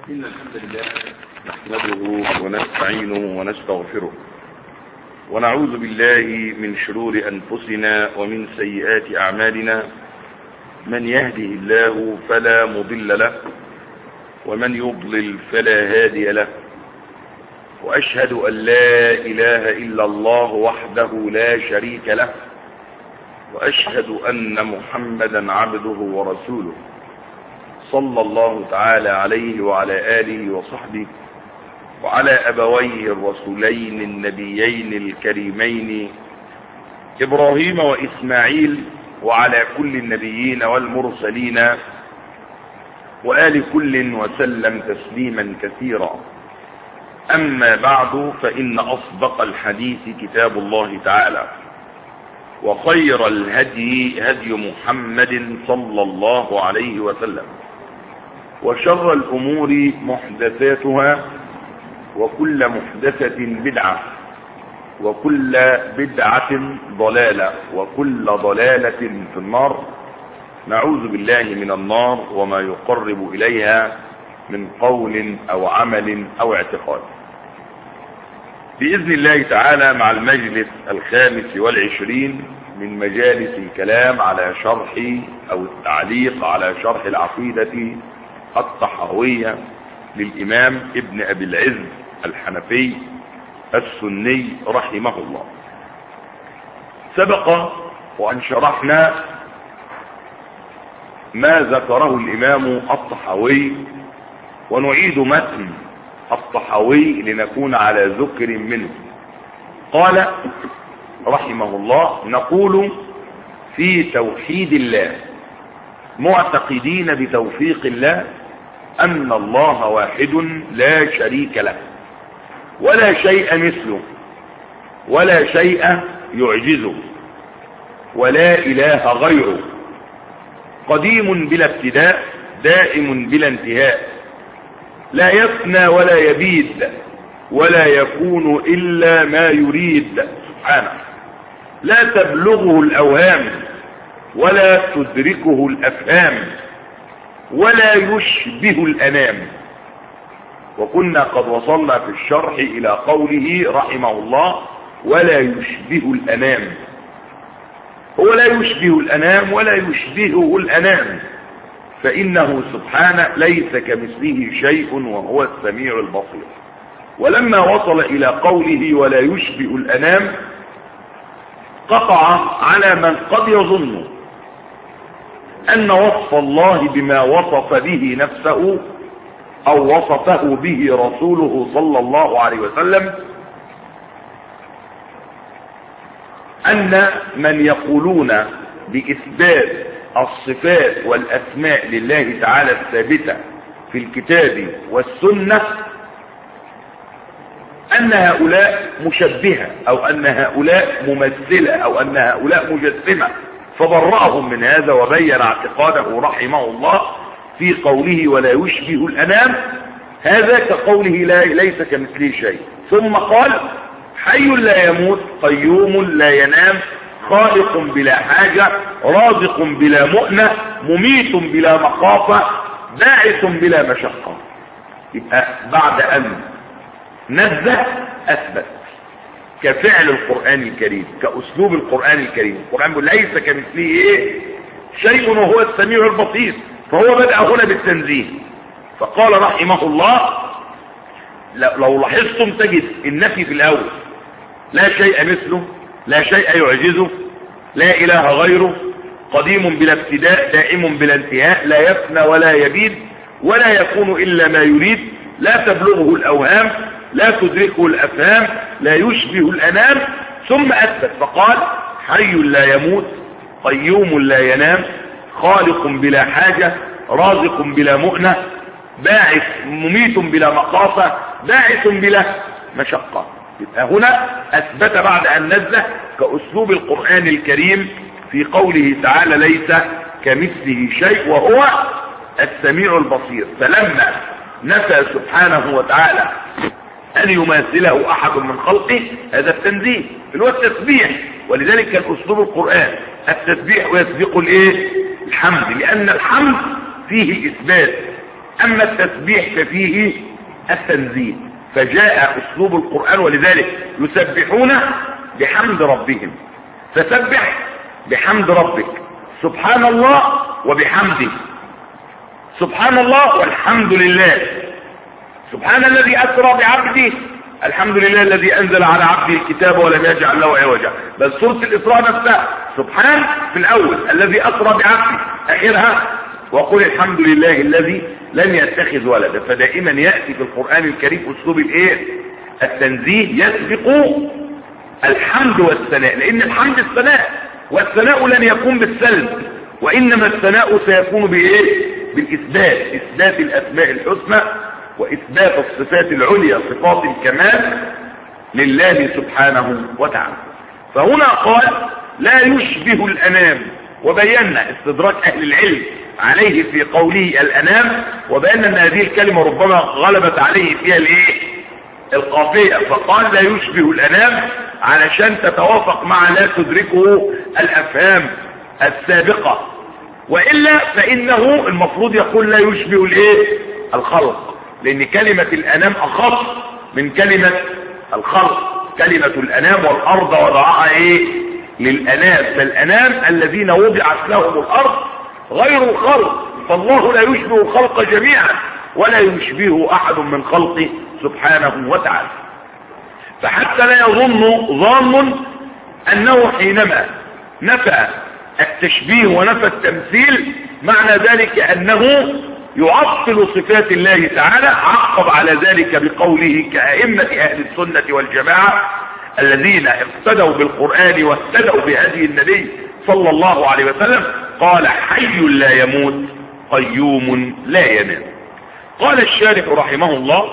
إن الحمد لله نحمده ونستعينه ونستغفره ونعوذ بالله من شرور أنفسنا ومن سيئات أعمالنا من يهده الله فلا مضل له ومن يضلل فلا هادي له وأشهد أن لا إله إلا الله وحده لا شريك له وأشهد أن محمدا عبده ورسوله صلى الله تعالى عليه وعلى آله وصحبه وعلى أبويه الرسولين النبيين الكريمين إبراهيم وإسماعيل وعلى كل النبيين والمرسلين وآل كل وسلم تسليما كثيرا أما بعد فإن أصدق الحديث كتاب الله تعالى وخير الهدي هدي محمد صلى الله عليه وسلم وشر الأمور محدثاتها وكل محدثة بدعة وكل بدعة ضلالة وكل ضلالة في النار نعوذ بالله من النار وما يقرب إليها من قول أو عمل أو اعتقاد بإذن الله تعالى مع المجلس الخامس والعشرين من مجالس الكلام على شرح أو التعليق على شرح العقيدة الطحاوية للإمام ابن أبي العز الحنفي السني رحمه الله سبق وأن شرحنا ما ذكره الإمام الطحاوي ونعيد متن الطحاوي لنكون على ذكر منه قال رحمه الله نقول في توحيد الله معتقدين بتوفيق الله أن الله واحد لا شريك له ولا شيء مثله ولا شيء يعجزه ولا إله غيره قديم بلا ابتداء دائم بلا انتهاء لا يفنى ولا يبيد ولا يكون إلا ما يريد سبحانه لا تبلغه الأوهام ولا تدركه الأفهام ولا يشبه الأنام وكنا قد وصلنا في الشرح إلى قوله رحمه الله ولا يشبه الأنام هو لا يشبه الأنام ولا يشبهه الأنام فإنه سبحانه ليس كمثله شيء وهو السميع البصير ولما وصل إلى قوله ولا يشبه الأنام قطع على من قد يظن أن وصف الله بما وصف به نفسه أو وصفه به رسوله صلى الله عليه وسلم أن من يقولون بإثبات الصفات والأسماء لله تعالى الثابتة في الكتاب والسنة أن هؤلاء مشبهة أو أن هؤلاء ممثلة أو أن هؤلاء مجسمة فبرأهم من هذا وبين اعتقاده رحمه الله في قوله ولا يشبه الأنام هذا كقوله لا ليس كمثله شيء ثم قال حي لا يموت قيوم لا ينام خالق بلا حاجة رازق بلا مؤنة مميت بلا مخافة باعث بلا مشقة يبقى بعد أن نزه أثبت كفعل القرآن الكريم كأسلوب القرآن الكريم القرآن بيقول ليس كمثله ايه شيء وهو السميع البصير فهو بدأ هنا بالتنزيه فقال رحمه الله لو لاحظتم تجد النفي في الأول لا شيء مثله لا شيء يعجزه لا إله غيره قديم بلا ابتداء دائم بلا انتهاء لا يفنى ولا يبيد ولا يكون إلا ما يريد لا تبلغه الأوهام لا تدركه الأفهام لا يشبه الأنام ثم أثبت فقال حي لا يموت قيوم لا ينام خالق بلا حاجة رازق بلا مؤنة باعث مميت بلا مخافة باعث بلا مشقة يبقى هنا أثبت بعد أن نزه كأسلوب القرآن الكريم في قوله تعالى ليس كمثله شيء وهو السميع البصير فلما نفى سبحانه وتعالى أن يماثله أحد من خلقه هذا التنزيه اللي هو التسبيح ولذلك كان أسلوب القرآن التسبيح ويسبق الإيه الحمد لأن الحمد فيه الإثبات اما التسبيح ففيه التنزيه فجاء اسلوب القرآن ولذلك يسبحون بحمد ربهم فسبح بحمد ربك سبحان الله وبحمده سبحان الله والحمد لله سبحان الذي أسرى بعبده الحمد لله الذي أنزل على عبده الكتاب ولم يجعل له عوجا بل سورة الإسراء نفسها سبحان في الأول الذي أسرى بعبده آخرها وقل الحمد لله الذي لم يتخذ ولدا فدائما يأتي في القرآن الكريم أسلوب الإيه التنزيه يسبق الحمد والثناء لأن الحمد الثناء والثناء لن يكون بالسلب وإنما الثناء سيكون بإيه بالإثبات إثبات الأسماء الحسنى وإثبات الصفات العليا صفات الكمال لله سبحانه وتعالى فهنا قال لا يشبه الأنام وبينا استدراك أهل العلم عليه في قوله الأنام وبينا أن هذه الكلمة ربما غلبت عليه فيها الإيه القافية فقال لا يشبه الأنام علشان تتوافق مع لا تدركه الأفهام السابقة وإلا فإنه المفروض يقول لا يشبه الإيه الخلق لأن كلمة الأنام أخص من كلمة الخلق كلمة الأنام والأرض وضعها إيه للأنام فالأنام الذين وضعت لهم الأرض غير خلق فالله لا يشبه الخلق جميعا ولا يشبهه أحد من خلقه سبحانه وتعالى فحتى لا يظن ظان أنه حينما نفى التشبيه ونفى التمثيل معنى ذلك أنه يعطل صفات الله تعالى عقب على ذلك بقوله كأئمة أهل السنة والجماعة الذين اقتدوا بالقرآن واهتدوا بهدي النبي صلى الله عليه وسلم قال حي لا يموت قيوم لا ينام قال الشارح رحمه الله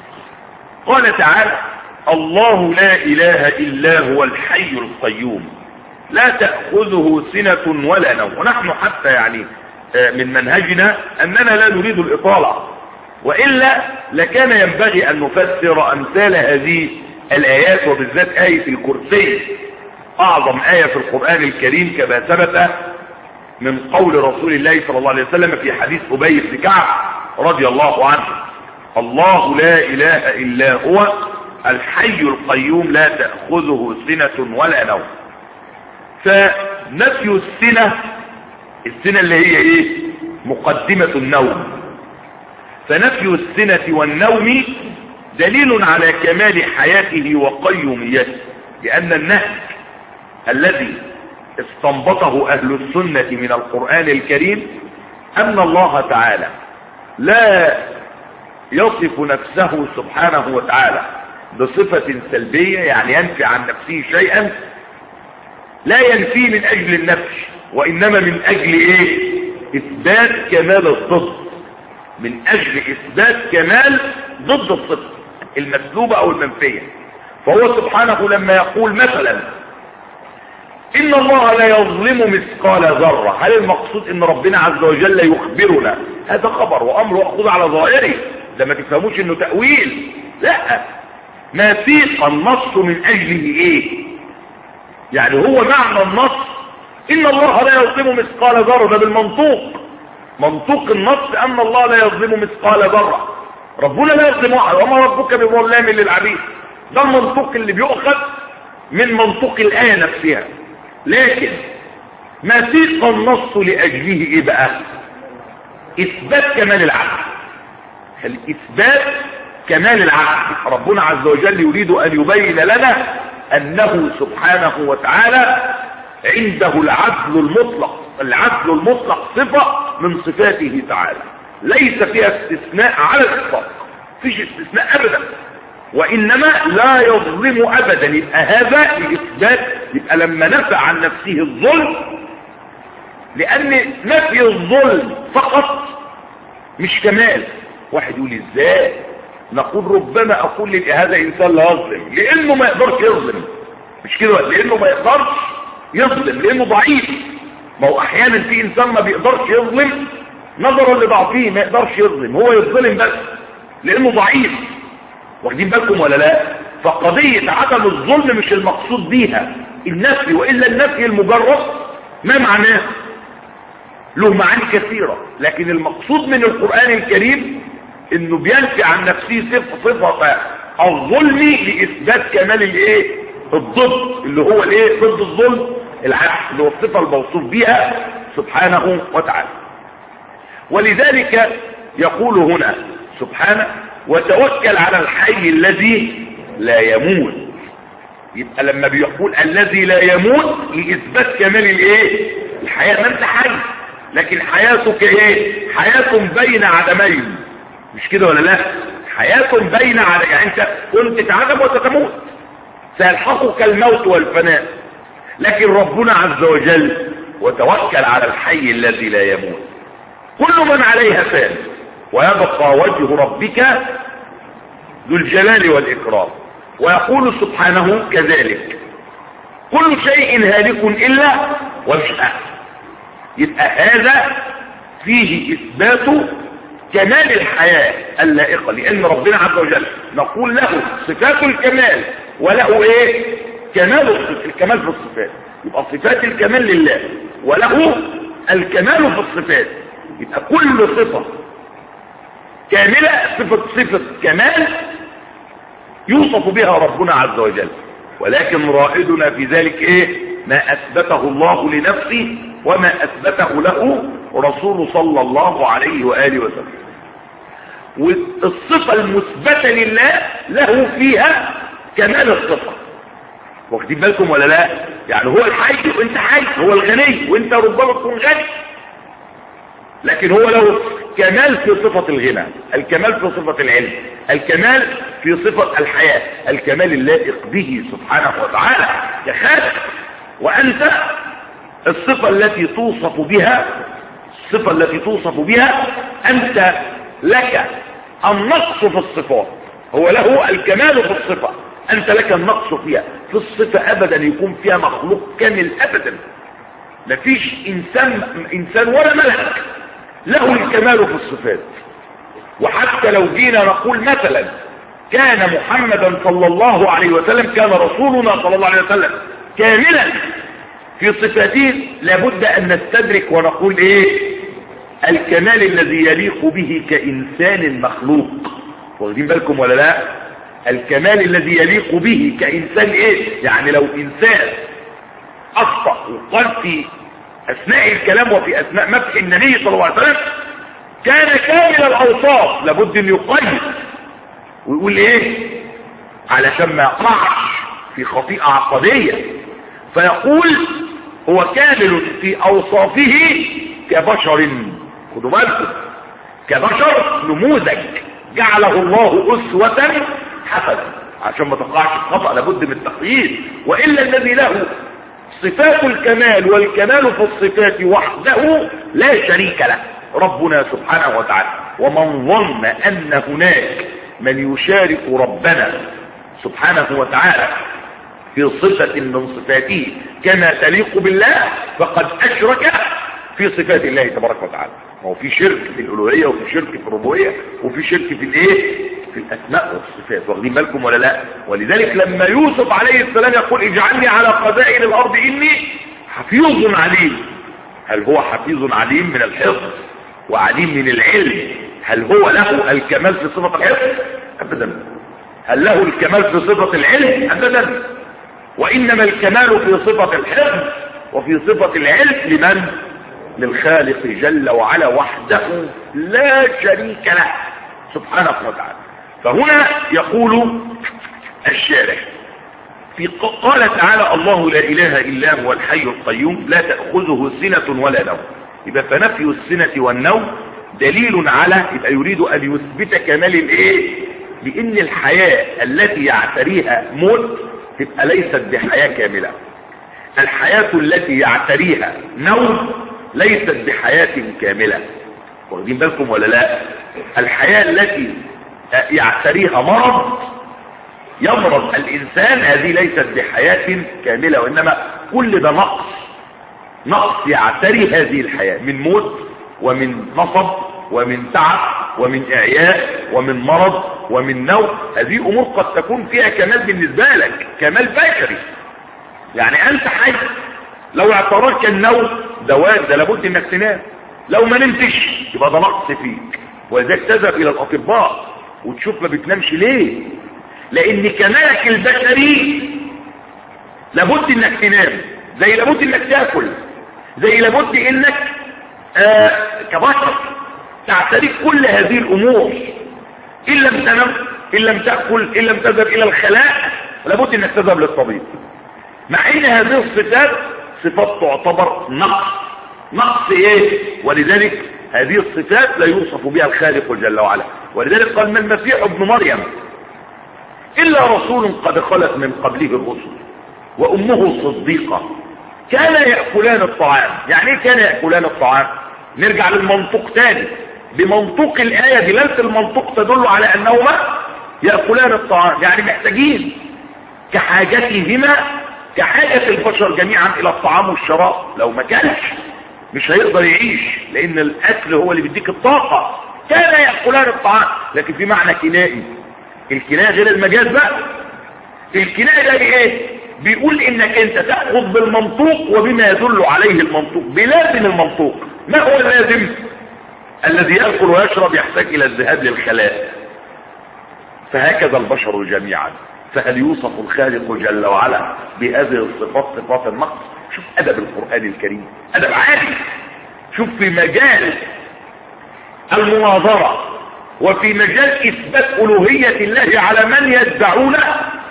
قال تعالى الله لا إله إلا هو الحي القيوم لا تأخذه سنة ولا نوم ونحن حتى يعني من منهجنا أننا لا نريد الإطالة وإلا لكان ينبغي أن نفسر أمثال هذه الآيات وبالذات آية الكرسي أعظم آية في القرآن الكريم كما ثبت من قول رسول الله صلى الله عليه وسلم في حديث أبي بن كعب رضي الله عنه الله لا إله إلا هو الحي القيوم لا تأخذه سنة ولا نوم فنفي السنة السنة اللي هي ايه مقدمة النوم فنفي السنة والنوم دليل على كمال حياته وقيوميته لأن النهج الذي استنبطه أهل السنة من القرآن الكريم أن الله تعالى لا يصف نفسه سبحانه وتعالى بصفة سلبية يعني ينفي عن نفسه شيئا لا ينفي من أجل النفي وإنما من أجل إيه إثبات كمال الضد من أجل إثبات كمال ضد الصفة المسلوبة أو المنفية فهو سبحانه لما يقول مثلا إن الله لا يظلم مثقال ذرة هل المقصود إن ربنا عز وجل يخبرنا هذا خبر وأمر أخذ على ظاهره ده ما تفهموش إنه تأويل لا ما سيق النص من أجله إيه يعني هو معنى النص إن الله لا يظلم مثقال ذرة ده بالمنطوق منطوق النص أن الله لا يظلم مثقال ذرة ربنا لا يظلم واحد وما ربك بظلام للعبيد ده المنطوق اللي بيؤخذ من منطوق الآية نفسها لكن ما سيق النص لأجله إيه بقى إثبات كمال العقل الإثبات كمال العقل ربنا عز وجل يريد أن يبين لنا أنه سبحانه وتعالى عنده العدل المطلق العدل المطلق صفة من صفاته تعالى ليس فيها استثناء على الإطلاق فيش استثناء أبدا وإنما لا يظلم أبدا يبقى هذا الإثبات يبقى لما نفى عن نفسه الظلم لأن نفي الظلم فقط مش كمال واحد يقول ازاي نقول ربما أقول لك هذا إنسان لا يظلم لأنه ما يقدرش يظلم مش كده لأنه ما يقدرش يظلم لأنه ضعيف ما هو أحيانا في إنسان ما بيقدرش يظلم نظرا لضعفه ما يقدرش يظلم هو يظلم بس لأنه ضعيف واخدين بالكم ولا لا فقضية عدم الظلم مش المقصود بيها النفي وإلا النفي المجرد ما معناه له معاني كثيرة لكن المقصود من القرآن الكريم انه بينفي عن نفسه صفة صفة الظلم لإثبات كمال الايه الضد اللي هو الايه ضد الظلم العكس اللي هو الصفة الموصوف بها سبحانه وتعالى ولذلك يقول هنا سبحانه وتوكل على الحي الذي لا يموت يبقى لما بيقول الذي لا يموت لإثبات كمال الايه الحياة ما انت حي لكن حياتك ايه حياة بين عدمين مش كده ولا لا حياة بين عدمين يعني انت كنت تعدم وستموت سيلحقك الموت والفناء لكن ربنا عز وجل وتوكل على الحي الذي لا يموت كل من عليها فان ويبقى وجه ربك ذو الجلال والإكرام ويقول سبحانه كذلك كل شيء هالك إلا وجهه يبقى هذا فيه إثبات كمال الحياة اللائقة لأن ربنا عز وجل نقول له صفات الكمال وله إيه كمال الكمال في الصفات يبقى صفات الكمال لله وله الكمال في الصفات يبقى كل صفة كاملة صفة صفة كمال يوصف بها ربنا عز وجل ولكن رائدنا في ذلك ايه ما اثبته الله لنفسه وما اثبته له رسول صلى الله عليه وآله وسلم والصفة المثبتة لله له فيها كمال الصفة واخدين بالكم ولا لا يعني هو الحي وانت حي هو الغني وانت ربما تكون غني لكن هو له كمال في صفة الغنى الكمال في صفة العلم الكمال في صفة الحياة الكمال اللائق به سبحانه وتعالى كخالق وأنت الصفة التي توصف بها الصفة التي توصف بها أنت لك النقص في الصفات هو له الكمال في الصفة أنت لك النقص فيها في الصفة أبدا يكون فيها مخلوق كامل أبدا مفيش إنسان, إنسان ولا ملك له الكمال في الصفات وحتى لو جينا نقول مثلا كان محمدا صلى الله عليه وسلم كان رسولنا صلى الله عليه وسلم كاملا في صفاته لابد ان نستدرك ونقول ايه الكمال الذي يليق به كإنسان مخلوق واخدين بالكم ولا لا الكمال الذي يليق به كإنسان ايه يعني لو انسان اخطأ وقال في اثناء الكلام وفي اثناء مدح النبي صلى الله عليه وسلم كان كامل الاوصاف لابد ان يقيد ويقول ايه علشان ما يقعش في خطيئة عقدية فيقول هو كامل في اوصافه كبشر خدوا بالكم كبشر نموذج جعله الله اسوة حسنة عشان ما تقعش في خطأ لابد من التقييد والا الذي له صفات الكمال والكمال في الصفات وحده لا شريك له ربنا سبحانه وتعالى ومن ظن ان هناك من يشارك ربنا سبحانه وتعالى في صفة من صفاته كما تليق بالله فقد اشرك في صفات الله تبارك وتعالى ما هو في شرك في الالوهيه وفي شرك في الربوبيه وفي شرك في الايه في الاسماء والصفات واخدين بالكم ولا لا ولذلك لما يوسف عليه السلام يقول اجعلني على قبائل الارض اني حفيظ عليم هل هو حفيظ عليم من الحفظ وعليم من العلم هل هو له الكمال في صفة الحفظ ابدا هل له الكمال في صفة العلم ابدا وانما الكمال في صفة الحفظ وفي صفة العلم لمن للخالق جل وعلا وحده لا شريك له سبحانه وتعالى فهنا يقول الشارع في قال تعالى الله لا اله الا هو الحي القيوم لا تأخذه سنة ولا نوم يبقى فنفي السنة والنوم دليل على يبقى يريد ان يثبت كمال الايه لان الحياة التي يعتريها موت تبقى ليست بحياة كاملة الحياة التي يعتريها نوم ليست بحياة كاملة واخدين بالكم ولا لا الحياة التي يعتريها مرض يمرض الانسان هذه ليست بحياة كاملة وانما كل ده نقص نقص يعتري هذه الحياة من موت ومن نصب ومن تعب ومن اعياء ومن مرض ومن نوم هذه امور قد تكون فيها كمال بالنسبة لك كمال بشري يعني انت حي لو اعتراك النوم دواء ده لابد انك تنام لو ما نمتش يبقى ده نقص فيك ولذلك تذهب الى الاطباء وتشوف ما بتنامش ليه لان كمالك البشري لابد انك تنام زي لابد انك تاكل زي لابد انك آه كبشر تعترف كل هذه الامور ان لم تنم ان لم تأكل ان لم تذهب الى الخلاء لابد انك تذهب للطبيب مع ان هذه الصفات صفات تعتبر نقص نقص ايه ولذلك هذه الصفات لا يوصف بها الخالق جل وعلا ولذلك قال ما المسيح ابن مريم الا رسول قد خلت من قبله الرسل وامه صديقة كان يأكلان الطعام يعني ايه كان يأكلان الطعام نرجع للمنطق تاني بمنطق الآية دلالة المنطق تدل على أنهما يأكلان الطعام يعني محتاجين كحاجتهما كحاجة البشر جميعا إلى الطعام والشراب لو ما كانش مش هيقدر يعيش لأن الأكل هو اللي بيديك الطاقة كان يأكلان الطعام لكن في معنى كنائي الكناية غير المجاز بقى الكناية ده ايه بيقول انك انت تأخذ بالمنطوق وبما يدل عليه المنطوق بلازم المنطوق ما هو اللازم الذي يأكل ويشرب يحتاج الى الذهاب للخلاء فهكذا البشر جميعا فهل يوصف الخالق جل وعلا بهذه الصفات صفات النقص شوف ادب القرآن الكريم ادب عالي شوف في مجال المناظرة وفي مجال اثبات الوهية الله على من يدعونه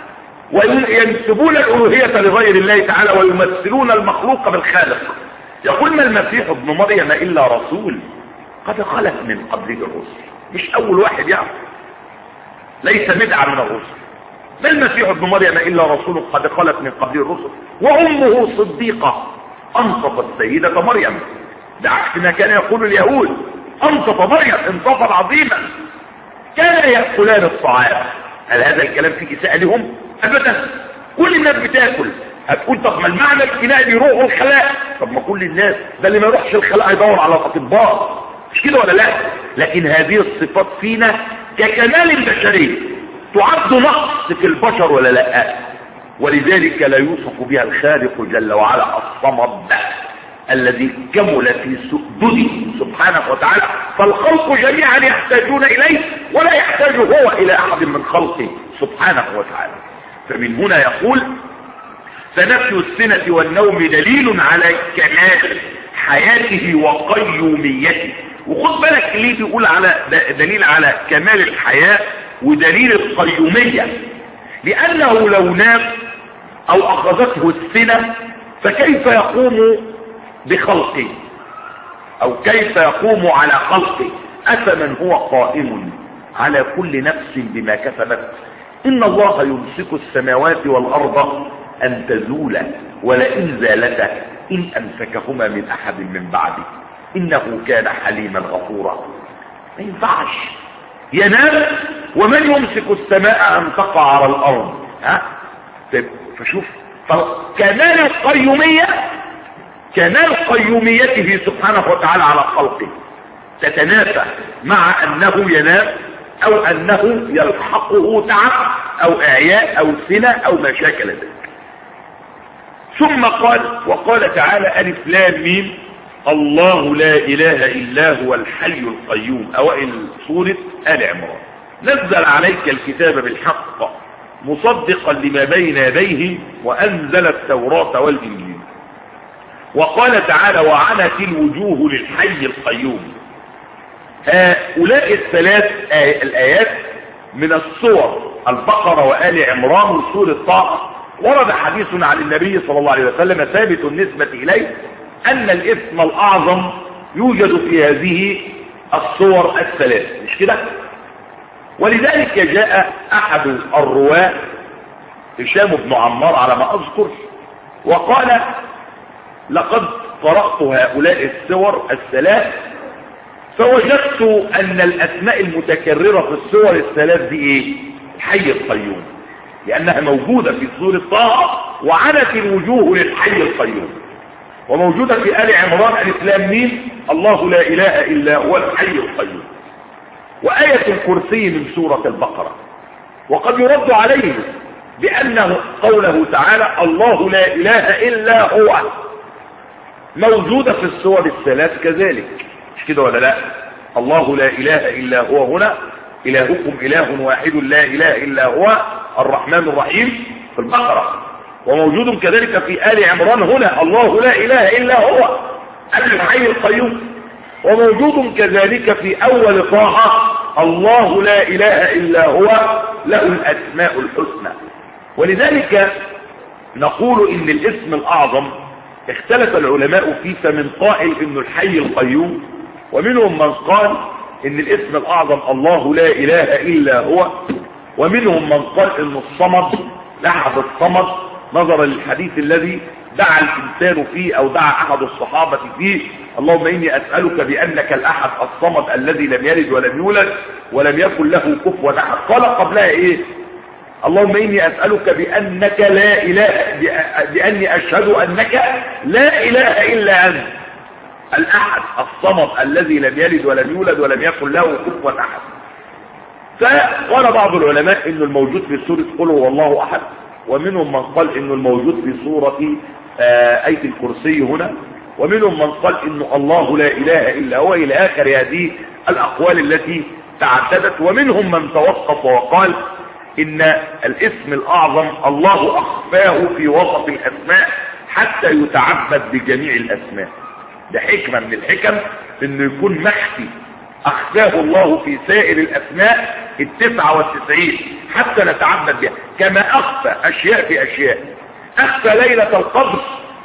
وينسبون الالوهية لغير الله تعالى ويمثلون المخلوق بالخالق يقول ما المسيح ابن مريم الا رسول قد خلت من قبله الرسل مش اول واحد يعرف ليس بدعة من الرسل ما المسيح ابن مريم الا رسول قد خلت من قبله الرسل وامه صديقة انصفت سيدة مريم بعكس ما كان يقول اليهود انصف مريم انصفا عظيما كان يأكلان الطعام هل هذا الكلام فيه إساءة لهم ابدا كل الناس بتاكل هتقول طب ما المعنى الكنائي بيروحوا الخلاء طب ما كل الناس ده اللي ما يروحش الخلاء يدور على الاطباء مش كده ولا لا لكن هذه الصفات فينا ككمال البشريه تعد نقص في البشر ولا لا ولذلك لا يوصف بها الخالق جل وعلا الصمد الذي كمل في سؤدده سبحانه وتعالى فالخلق جميعا يحتاجون اليه ولا يحتاج هو الى احد من خلقه سبحانه وتعالى فمن هنا يقول فنفي السنة والنوم دليل على كمال حياته وقيوميته وخد بالك ليه بيقول على دليل على كمال الحياة ودليل القيومية لأنه لو نام أو أخذته السنة فكيف يقوم بخلقه أو كيف يقوم على خلقه أفمن هو قائم على كل نفس بما كسبت إن الله يمسك السماوات والأرض أن تزولا ولئن زالتا إن أمسكهما من أحد من بعده إنه كان حليما غفورا ما ينفعش ينام ومن يمسك السماء أن تقع على الأرض ها فشوف كمال القيومية كمال قيوميته سبحانه وتعالى على خلقه تتنافى مع أنه ينام او انه يلحقه تعب او اعياء او سنة او ما شاكل ذلك ثم قال وقال تعالى الف لام ميم الله لا اله الا هو الحي القيوم اوائل سورة ال عمران نزل عليك الكتاب بالحق مصدقا لما بين يديه وانزل التوراة والانجيل وقال تعالى وعنت الوجوه للحي القيوم هؤلاء الثلاث آي الآيات من الصور البقرة وآل عمران وسورة طه ورد حديث عن النبي صلى الله عليه وسلم ثابت النسبة إليه أن الإثم الأعظم يوجد في هذه الصور الثلاث مش كده ولذلك جاء أحد الرواة هشام بن عمار على ما أذكر وقال لقد قرأت هؤلاء الصور الثلاث فوجدت ان الاسماء المتكررة في الصور الثلاث دي ايه الحي القيوم لانها موجودة في سورة طه وعنت الوجوه للحي القيوم وموجودة في آل عمران الاسلام مين الله لا اله الا هو الحي القيوم وآية الكرسي من سورة البقرة وقد يرد عليه بأنه قوله تعالى الله لا إله إلا هو موجودة في السور الثلاث كذلك كده ولا لا الله لا اله الا هو هنا الهكم اله واحد لا اله الا هو الرحمن الرحيم في البقرة وموجود كذلك في آل عمران هنا الله لا اله الا هو الحي القيوم وموجود كذلك في اول طاعة الله لا اله الا هو له الاسماء الحسنى ولذلك نقول ان الاسم الاعظم اختلف العلماء فيه فمن قائل انه الحي القيوم ومنهم من قال ان الاسم الاعظم الله لا اله الا هو ومنهم من قال انه الصمد لحظ الصمد نظرا للحديث الذي دعا الانسان فيه او دعا احد الصحابة فيه اللهم اني اسألك بانك الاحد الصمد الذي لم يلد ولم يولد ولم يكن له كفوا احد قال قبلها ايه اللهم اني اسألك بانك لا اله باني اشهد انك لا اله الا انت الاحد الصمد الذي لم يلد ولم يولد ولم يكن له كفوا احد فقال بعض العلماء انه الموجود في سورة قل هو الله احد ومنهم من قال انه الموجود في سورة آه اية الكرسي هنا ومنهم من قال انه الله لا اله الا هو الى اخر هذه الاقوال التي تعددت ومنهم من توقف وقال ان الاسم الاعظم الله اخفاه في وسط الاسماء حتى يتعبد بجميع الاسماء ده حكمة من الحكم انه يكون محكي اخفاه الله في سائر الاسماء التسعة والتسعين حتى نتعبد بها كما اخفى اشياء في اشياء اخفى ليلة القدر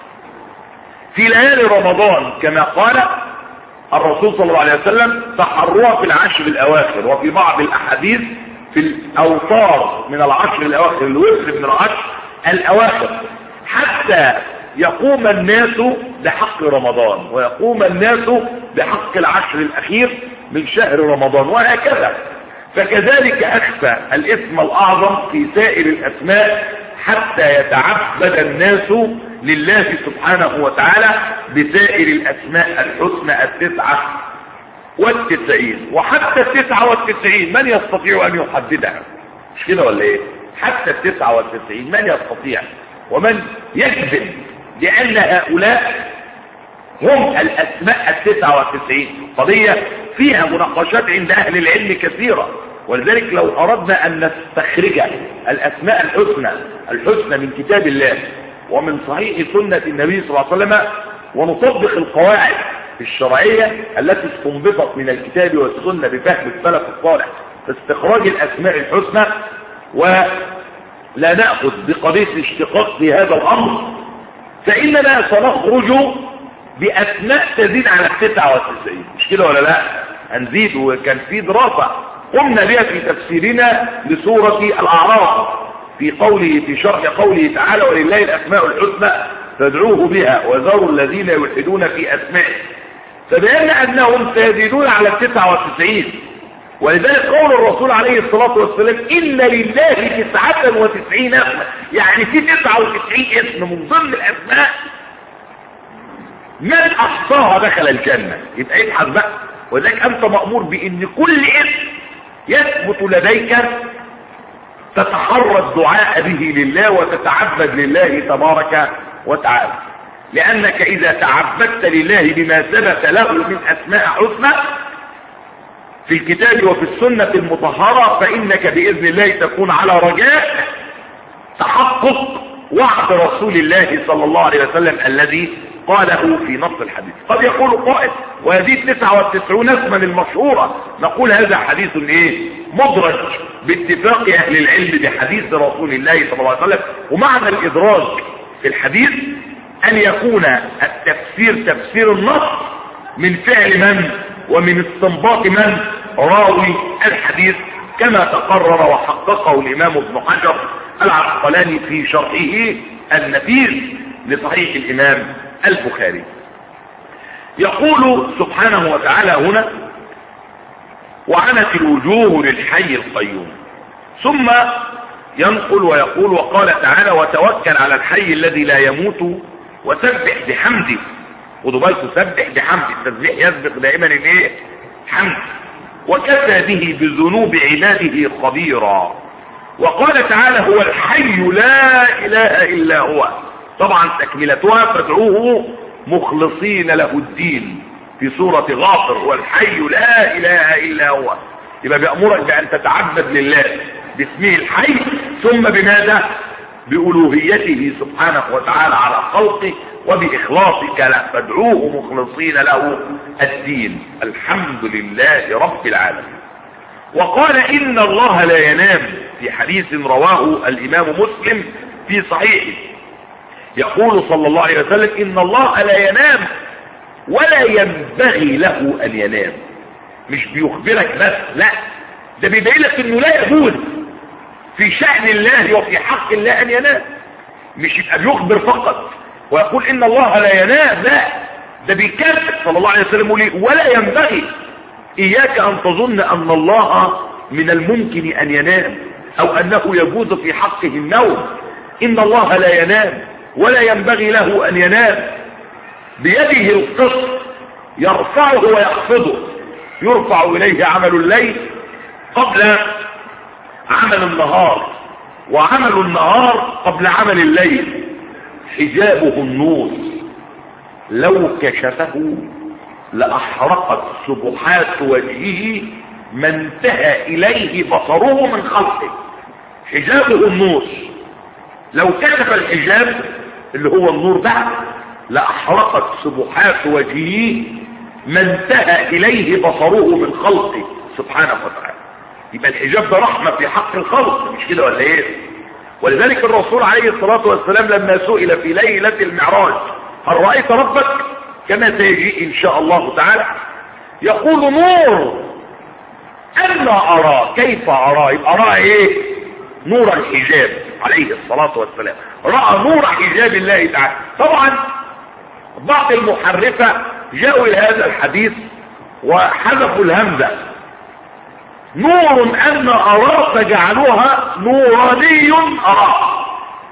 في ليالي رمضان كما قال الرسول صلى الله عليه وسلم تحروا في العشر الاواخر وفي بعض الاحاديث في الاوتار من العشر الاواخر الوتر من العشر الاواخر حتى يقوم الناس بحق رمضان ويقوم الناس بحق العشر الاخير من شهر رمضان وهكذا فكذلك اخفى الاسم الاعظم في سائر الاسماء حتى يتعبد الناس لله سبحانه وتعالى بسائر الاسماء الحسنى التسعة والتسعين وحتى التسعة والتسعين من يستطيع ان يحددها مش كده ولا ايه حتى التسعة والتسعين من يستطيع ومن يكذب لأن هؤلاء هم الأسماء التسعة والتسعين قضية فيها مناقشات عند أهل العلم كثيرة ولذلك لو أردنا أن نستخرج الأسماء الحسنى الحسنى من كتاب الله ومن صحيح سنة النبي صلى الله عليه وسلم ونطبق القواعد الشرعية التي استنبطت من الكتاب والسنة بفهم السلف الصالح في استخراج الأسماء الحسنى ولا نأخذ بقضية الاشتقاق في هذا الأمر فإننا سنخرج بأسماء تزيد على التسعة والتسعين مش كده ولا لا هنزيد وكان في دراسة قمنا بها في تفسيرنا لسورة الأعراف في قوله في شرح قوله تعالى ولله الأسماء الحسنى فادعوه بها وذروا الذين يلحدون في أسمائه فبأن أنهم سيزيدون على التسعة والتسعين ولذلك قول الرسول عليه الصلاة والسلام إن لله تسعة وتسعين اسما يعني في تسعة وتسعين اسم من ضمن الأسماء من أحصاها دخل الجنة يبقى ابحث بقى ولذلك أنت مأمور بأن كل اسم يثبت لديك تتحرى الدعاء به لله وتتعبد لله تبارك وتعالى لأنك إذا تعبدت لله بما ثبت له من أسماء حسنى في الكتاب وفي السنة المطهرة فإنك بإذن الله تكون على رجاء تحقق وعد رسول الله صلى الله عليه وسلم الذي قاله في نص الحديث قد يقول قائل وهذه التسعة والتسعون اسما المشهورة نقول هذا حديث ايه مدرج باتفاق اهل العلم بحديث رسول الله صلى الله عليه وسلم ومعنى الادراج في الحديث ان يكون التفسير تفسير النص من فعل من ومن استنباط من راوي الحديث كما تقرر وحققه الامام ابن حجر العسقلاني في شرحه النفيس لصحيح الامام البخاري يقول سبحانه وتعالى هنا وعنت الوجوه للحي القيوم ثم ينقل ويقول وقال تعالى وتوكل على الحي الذي لا يموت وسبح بحمده خدوا بالكم سبح بحمد التسبيح يسبق دائما الايه حمد وكفى به بذنوب عباده خبيرا وقال تعالى هو الحي لا اله الا هو طبعا تكملتها فادعوه مخلصين له الدين في سورة غافر هو الحي لا اله الا هو يبقى بيأمرك بان تتعبد لله باسمه الحي ثم بماذا بألوهيته سبحانه وتعالى على خلقه وبإخلاصك له فادعوه مخلصين له الدين الحمد لله رب العالمين وقال إن الله لا ينام في حديث رواه الإمام مسلم في صحيحه يقول صلى الله عليه وسلم إن الله لا ينام ولا ينبغي له أن ينام مش بيخبرك بس لا ده بيبين لك انه لا يجوز في شأن الله وفي حق الله ان ينام مش يبقى بيخبر فقط ويقول ان الله لا ينام لا ده بيكذب صلى الله عليه وسلم يقول ولا ينبغي اياك ان تظن ان الله من الممكن ان ينام او انه يجوز في حقه النوم ان الله لا ينام ولا ينبغي له ان ينام بيده القسط يرفعه ويخفضه يرفع اليه عمل الليل قبل عمل النهار وعمل النهار قبل عمل الليل حجابه النور لو كشفه لأحرقت سبحات وجهه ما انتهى إليه بصره من خلقه حجابه النور لو كشف الحجاب اللي هو النور ده لأحرقت سبحات وجهه ما انتهى إليه بصره من خلقه سبحانه وتعالى يبقى الحجاب ده رحمة في حق الخلق مش كده ولا ايه ولذلك الرسول عليه الصلاة والسلام لما سئل في ليلة المعراج هل رأيت ربك كما سيجيء ان شاء الله تعالى يقول نور انا ارى كيف ارى يبقى ارى ايه نور الحجاب عليه الصلاة والسلام رأى نور حجاب الله تعالى طبعا بعض المحرفة جاءوا الى هذا الحديث وحذفوا الهمزة نور ان ارى فجعلوها نوراني ارى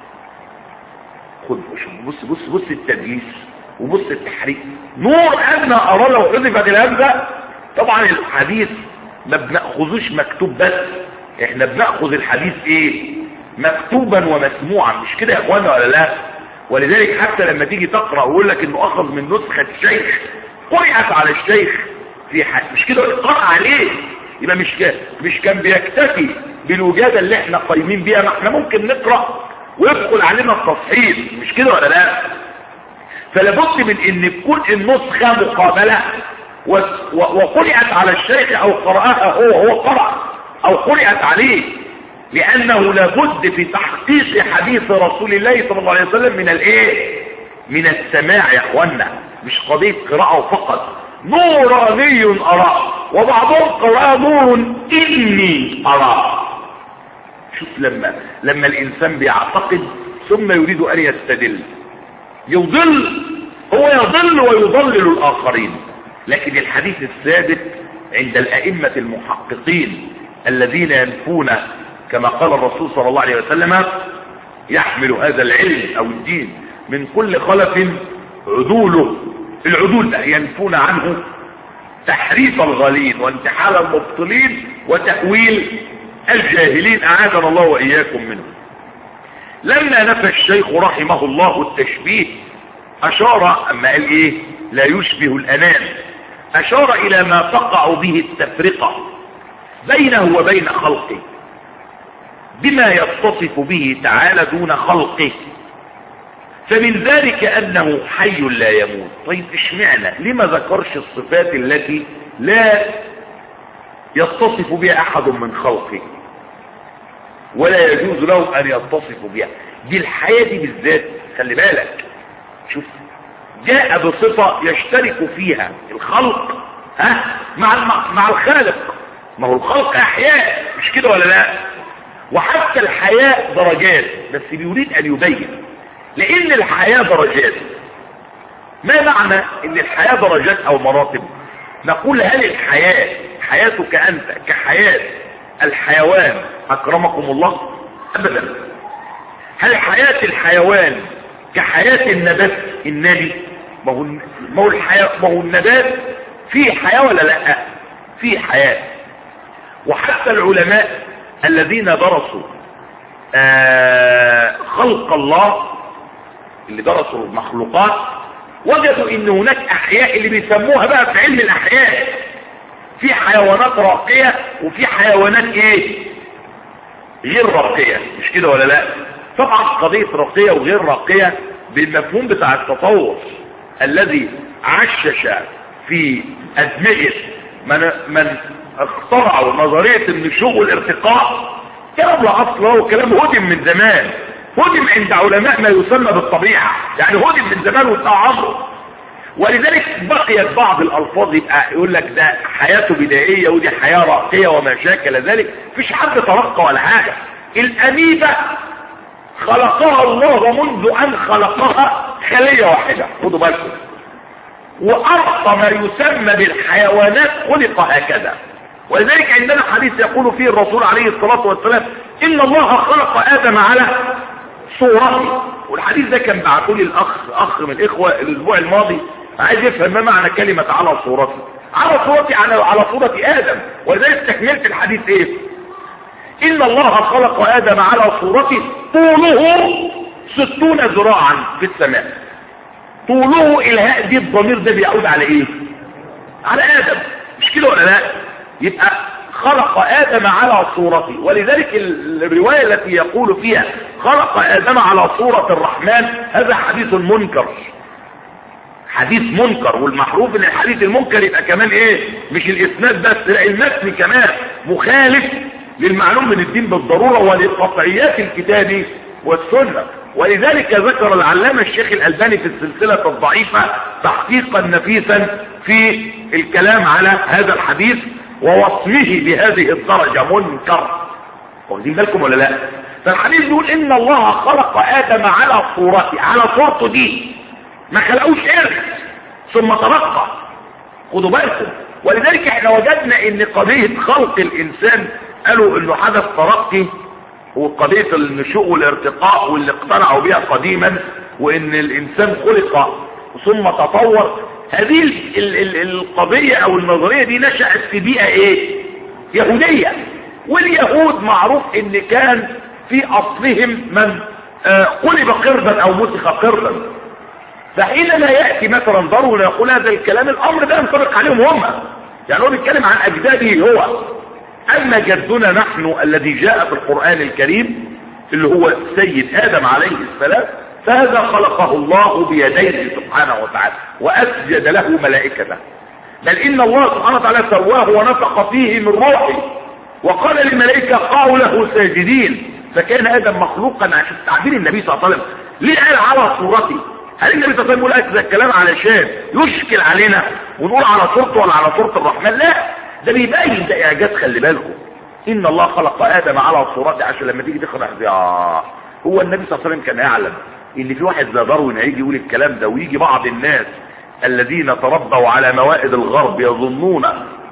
خد بص بص بص التدليس وبص التحريك نور ان ارى لو حذفت الهمزه طبعا الحديث ما بناخذوش مكتوب بس احنا بناخذ الحديث ايه مكتوبا ومسموعا مش كده يا اخوانا ولا لا ولذلك حتى لما تيجي تقرا ويقول لك انه اخذ من نسخه الشيخ قرات على الشيخ في حد مش كده قرأ عليه يبقى مش كان مش كان بيكتفي بالوجاده اللي احنا قايمين بيها ما احنا ممكن نقرا ويدخل علينا التصحيح مش كده ولا لا فلابد من ان تكون النسخه مقابله وقرأت على الشيخ او قرأها هو هو قرأ او قرأت عليه لانه لابد في تحقيق حديث رسول الله صلى الله عليه وسلم من الايه من السماع يا اخوانا مش قضيه قراءه فقط نوراني ارى وبعضهم قرأ نور اني ارى شوف لما لما الانسان بيعتقد ثم يريد ان يستدل يضل هو يضل ويضلل الاخرين لكن الحديث الثابت عند الائمة المحققين الذين ينفون كما قال الرسول صلى الله عليه وسلم يحمل هذا العلم او الدين من كل خلف عدوله العدول ده ينفون عنه تحريف الغالين وانتحال المبطلين وتأويل الجاهلين اعاذنا الله واياكم منه لما نفى الشيخ رحمه الله التشبيه اشار اما قال ايه لا يشبه الانام اشار الى ما تقع به التفرقة بينه وبين خلقه بما يتصف به تعالى دون خلقه فمن ذلك انه حي لا يموت طيب اشمعنى لما ذكرش الصفات التي لا يتصف بها احد من خلقه ولا يجوز له ان يتصف بها دي الحياة دي بالذات خلي بالك شوف جاء بصفة يشترك فيها الخلق ها مع مع الخالق ما هو الخلق احياء مش كده ولا لا وحتى الحياة درجات بس بيريد ان يبين لان الحياة درجات ما معنى ان الحياة درجات او مراتب نقول هل الحياة حياتك انت كحياة الحيوان اكرمكم الله ابدا هل حياة الحيوان كحياة النبات النبي ما هو ما هو الحياة ما هو النبات فيه حياة ولا لا فيه حياة وحتى العلماء الذين درسوا آه خلق الله اللي درسوا المخلوقات وجدوا ان هناك احياء اللي بيسموها بقى في علم الاحياء في حيوانات راقية وفي حيوانات ايه غير راقية مش كده ولا لا طبعا قضية راقية وغير راقية بالمفهوم بتاع التطور الذي عشش في ادمغة من, من اخترعوا نظرية النشوء والارتقاء كلام لا اصل هو كلام هدم من زمان هدم عند علماء ما يسمى بالطبيعة يعني هدم من زمان وانتهى عمره ولذلك بقيت بعض الالفاظ يبقى يقول لك ده حياته بدائية ودي حياة راقية وما شاكل ذلك فيش حد ترقى ولا حاجة الاميبة خلقها الله منذ ان خلقها خلية واحدة خدوا بالكم وارقى ما يسمى بالحيوانات خلق هكذا ولذلك عندنا حديث يقول فيه الرسول عليه الصلاة والسلام ان الله خلق ادم على صورته والحديث ده كان بعته لي الاخ اخ من الاخوة الاسبوع الماضي عايز يفهم ما معنى كلمة على صورته على صورتي على على صورة ادم ولذلك تكملت الحديث ايه ان الله خلق ادم على صورته طوله ستون ذراعا في السماء طوله الهاء دي الضمير ده بيعود على ايه على ادم مش كده ولا لا يبقى خلق ادم على صورته ولذلك الرواية التي يقول فيها خلق ادم على صورة الرحمن هذا حديث منكر حديث منكر والمحروف ان الحديث المنكر يبقى كمان ايه مش الاسناد بس لا المتن كمان مخالف للمعلوم من الدين بالضرورة ولقطعيات الكتاب والسنة ولذلك ذكر العلامة الشيخ الألباني في السلسلة الضعيفة تحقيقا نفيسا في الكلام على هذا الحديث ووصفه بهذه الدرجة منكر واخدين بالكم ولا لا فالحديث بيقول ان الله خلق ادم على صورته على صورته دي ما خلقوش ارث ثم ترقى خدوا بالكم ولذلك احنا وجدنا ان قضية خلق الانسان قالوا انه حدث ترقي وقضية النشوء والارتقاء واللي اقتنعوا بها قديما وان الانسان خلق ثم تطور هذه ال ال ال القضية او النظرية دي نشأت في بيئة ايه يهودية واليهود معروف ان كان في اصلهم من آه قلب قردا او مسخ قردا فحينما يأتي مثلا ضروري يقول هذا الكلام الامر ده ينطبق عليهم هم يعني هو بيتكلم عن اجداده هو اما جدنا نحن الذي جاء في القرآن الكريم اللي هو سيد ادم عليه السلام فهذا خلقه الله بيديه سبحانه وتعالى واسجد له ملائكته بل ان الله سبحانه وتعالى سواه ونفق فيه من روحه وقال للملائكة قالوا له ساجدين فكان ادم مخلوقا عشان تعبير النبي صلى الله عليه وسلم ليه قال على صورته هل النبي صلى الله عليه وسلم يقول هذا الكلام علشان يشكل علينا ونقول على صورته ولا على صورة الرحمن لا ده بيبين ده اعجاز خلي بالكم ان الله خلق ادم على صورته عشان لما تيجي تقرا آه هو النبي صلى الله عليه وسلم كان يعلم ان في واحد زي داروين هيجي يقول الكلام ده ويجي بعض الناس الذين تربوا على موائد الغرب يظنون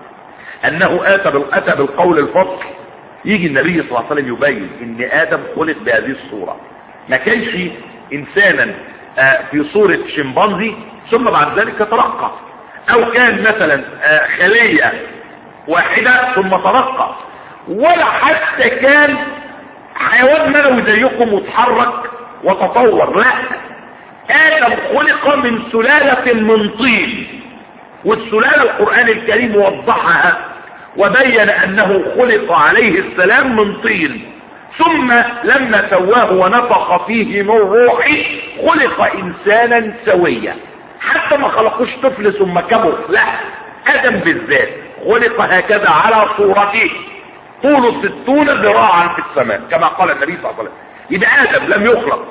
انه اتى اتى بالقول الفصل يجي النبي صلى الله عليه وسلم يبين ان ادم خلق بهذه الصوره ما كانش انسانا في صورة شمبانزي ثم بعد ذلك ترقى او كان مثلا خلية واحدة ثم ترقى ولا حتى كان حيوان منوي زيكم وتحرك وتطور لا ادم خلق من سلالة من طين والسلالة القرآن الكريم وضحها وبين انه خلق عليه السلام من طين ثم لما سواه ونفخ فيه من روحه خلق انسانا سويا حتى ما خلقوش طفل ثم كبر لا ادم بالذات خلق هكذا على صورته طوله ستون ذراعا في السماء كما قال النبي صلى الله عليه وسلم يبقى ادم لم يخلق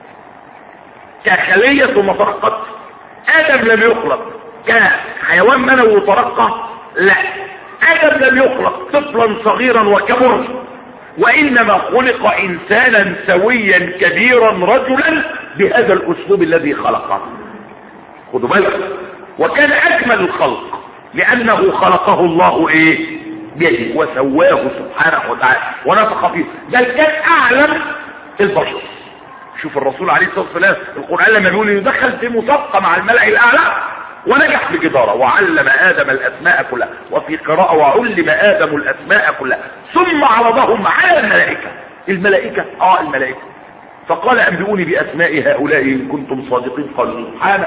كخلية ثم ترقت ادم لم يخلق كحيوان منوي وترقى لا ادم لم يخلق طفلا صغيرا وكبر وانما خلق انسانا سويا كبيرا رجلا بهذا الاسلوب الذي خلقه خدوا بالك وكان اكمل الخلق لانه خلقه الله ايه بيده وسواه سبحانه وتعالى ونفخ فيه بل كان اعلم البشر شوف الرسول عليه الصلاة والسلام القرآن لما بيقول يدخل في مسابقة مع الملأ الاعلى ونجح بجدارة وعلم آدم الأسماء كلها وفي قراءة وعلم آدم الأسماء كلها ثم عرضهم على الملائكة الملائكة اه الملائكة فقال أنبئوني بأسماء هؤلاء إن كنتم صادقين قالوا سبحانك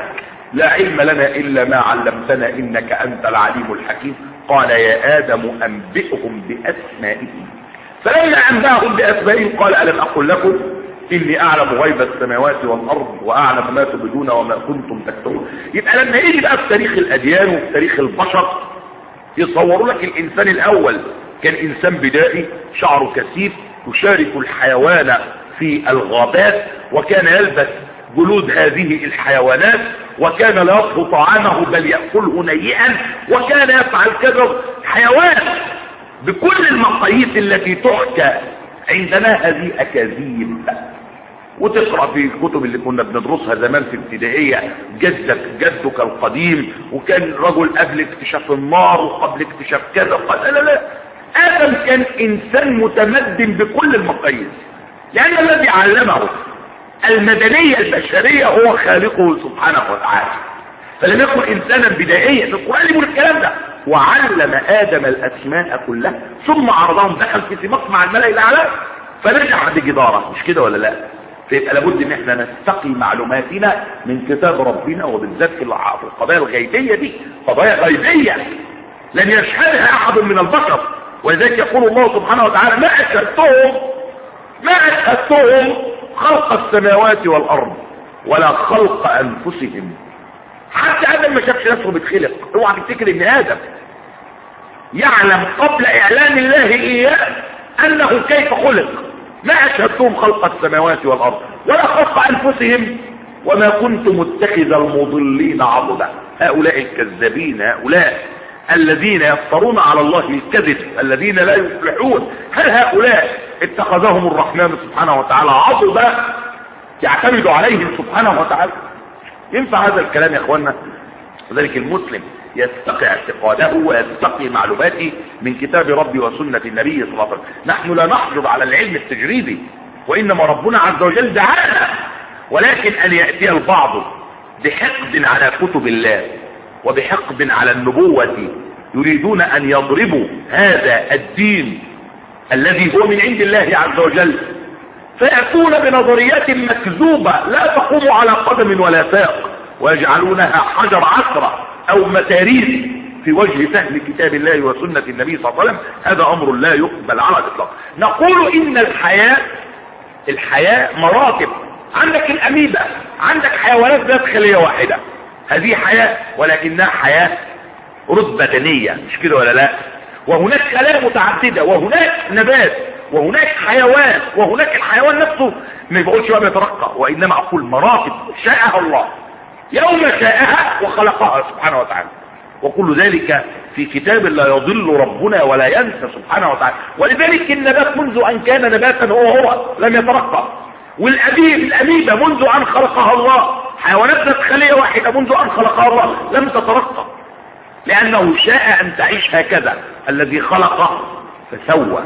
لا علم لنا إلا ما علمتنا إنك أنت العليم الحكيم قال يا آدم أنبئهم بأسمائهم فلما أنبأهم بأسمائهم قال ألم أقل لكم إني أعلم غيب السماوات والأرض وأعلم ما تبدون وما كنتم تكتمون يبقى لما يجي بقى في تاريخ الأديان وفي تاريخ البشر يصوروا لك الإنسان الأول كان إنسان بدائي شعره كثيف يشارك الحيوان في الغابات وكان يلبس جلود هذه الحيوانات وكان لا يطهو طعامه بل يأكله نيئا وكان يفعل كذا حيوان بكل المقاييس التي تحكى عندنا هذه أكاذيب وتقرأ في الكتب اللي كنا بندرسها زمان في ابتدائية جدك جدك القديم وكان رجل قبل اكتشاف النار وقبل اكتشاف كذا قال لا لا آدم كان إنسان متمدن بكل المقاييس لأن الذي علمه المدنية البشرية هو خالقه سبحانه وتعالى فلم يكن إنسانا بدائيا القرآن يقول الكلام ده وعلم آدم الأسماء كلها ثم عرضهم دخل في سماق مع الملأ الأعلى فنرجع بجدارة مش كده ولا لا فيبقى لابد ان احنا نستقي معلوماتنا من كتاب ربنا وبالذات في القضايا الغيبية دي قضايا غيبية لن يشهدها احد من البشر ولذلك يقول الله سبحانه وتعالى ما اشهدتهم ما اشهدتهم خلق السماوات والارض ولا خلق انفسهم حتى ادم ما شافش نفسه بيتخلق اوعى تفتكر ان ادم يعلم قبل اعلان الله اياه انه كيف خلق ما اشهدتهم خلق السماوات والارض ولا خلق انفسهم وما كنت متخذ المضلين عضدا هؤلاء الكذابين هؤلاء الذين يفترون على الله الكذب الذين لا يفلحون هل هؤلاء اتخذهم الرحمن سبحانه وتعالى عضدا يعتمد عليهم سبحانه وتعالى ينفع هذا الكلام يا اخوانا وذلك المسلم يستقي اعتقاده ويستقي معلوماته من كتاب ربي وسنة النبي صلى الله عليه وسلم نحن لا نحجر على العلم التجريبي وإنما ربنا عز وجل دعانا ولكن أن يأتي البعض بحقد على كتب الله وبحقد على النبوة يريدون أن يضربوا هذا الدين الذي هو من عند الله عز وجل فيأتون بنظريات مكذوبة لا تقوم على قدم ولا ساق ويجعلونها حجر عثرة او متاريخ في وجه فهم كتاب الله وسنة النبي صلى الله عليه وسلم هذا امر لا يقبل على الاطلاق نقول ان الحياة الحياة مراتب عندك الاميبا عندك حيوانات ذات خلية واحدة هذه حياة ولكنها حياة رتبة دنية مش كده ولا لا وهناك خلايا متعددة وهناك نبات وهناك حيوان وهناك الحيوان نفسه ما بقولش بقى بيترقى وانما اقول مراتب شاءها الله يوم شاءها وخلقها سبحانه وتعالى وكل ذلك في كتاب لا يضل ربنا ولا ينسى سبحانه وتعالى ولذلك النبات منذ أن كان نباتا هو هو لم يترقى والأبيب الأميبة منذ أن خلقها الله حيوانات ذات خلية واحدة منذ أن خلقها الله لم تترقى لأنه شاء أن تعيش هكذا الذي خلق فسوى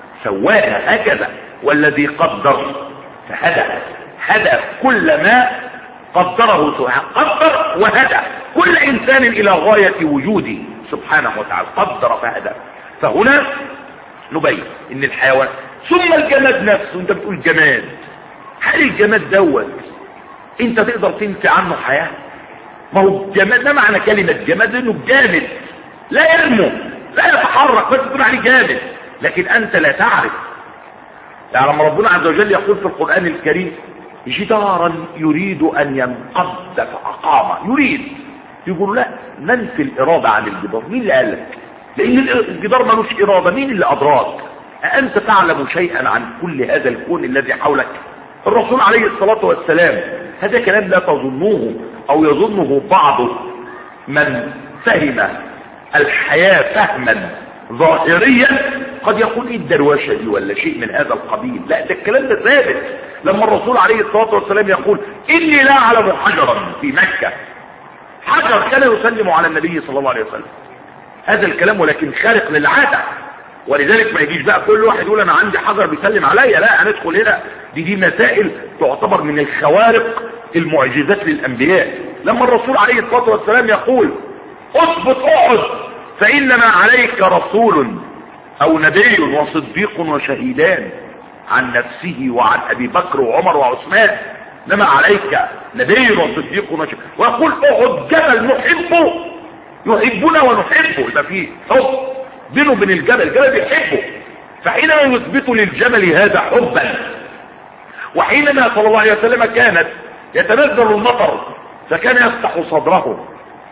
سواها هكذا والذي قدر فهدى هدى كل ما قدره سبحانه قدر وهدى كل انسان الى غاية وجوده سبحانه وتعالى قدر فهدى فهنا نبين ان الحيوان ثم الجماد نفسه انت بتقول جماد هل الجماد دوت انت تقدر تنفي عنه حياة ما هو الجماد ده معنى كلمة جماد انه جامد لا يرمو لا يتحرك بس تقول عليه جامد لكن انت لا تعرف يعني لما ربنا عز وجل يقول في القرآن الكريم جدارا يريد ان ينقض فاقام يريد يقول لا ننفي الارادة عن الجدار مين اللي قال لك لان الجدار ملوش ارادة مين اللي ادراك أأنت تعلم شيئا عن كل هذا الكون الذي حولك الرسول عليه الصلاة والسلام هذا كلام لا تظنوه او يظنه بعض من فهم الحياة فهما ظاهريا قد يقول ايه الدرواشة دي ولا شيء من هذا القبيل لا ده الكلام ده ثابت لما الرسول عليه الصلاة والسلام يقول اني لا اعلم حجرا في مكة حجر كان يسلم على النبي صلى الله عليه وسلم هذا الكلام ولكن خارق للعادة ولذلك ما يجيش بقى كل واحد يقول انا عندي حجر بيسلم عليا لا هندخل هنا دي دي مسائل تعتبر من الخوارق المعجزات للانبياء لما الرسول عليه الصلاة والسلام يقول اثبت احد فانما عليك رسول او نبي وصديق وشهيدان عن نفسه وعن ابي بكر وعمر وعثمان انما عليك نبي وصديق ونشر ويقول اقعد جبل نحبه يحبنا ونحبه يبقى في حب بينه وبين الجبل الجبل بيحبه فحينما يثبت للجبل هذا حبا وحينما صلى الله عليه وسلم كانت يتنزل المطر فكان يفتح صدره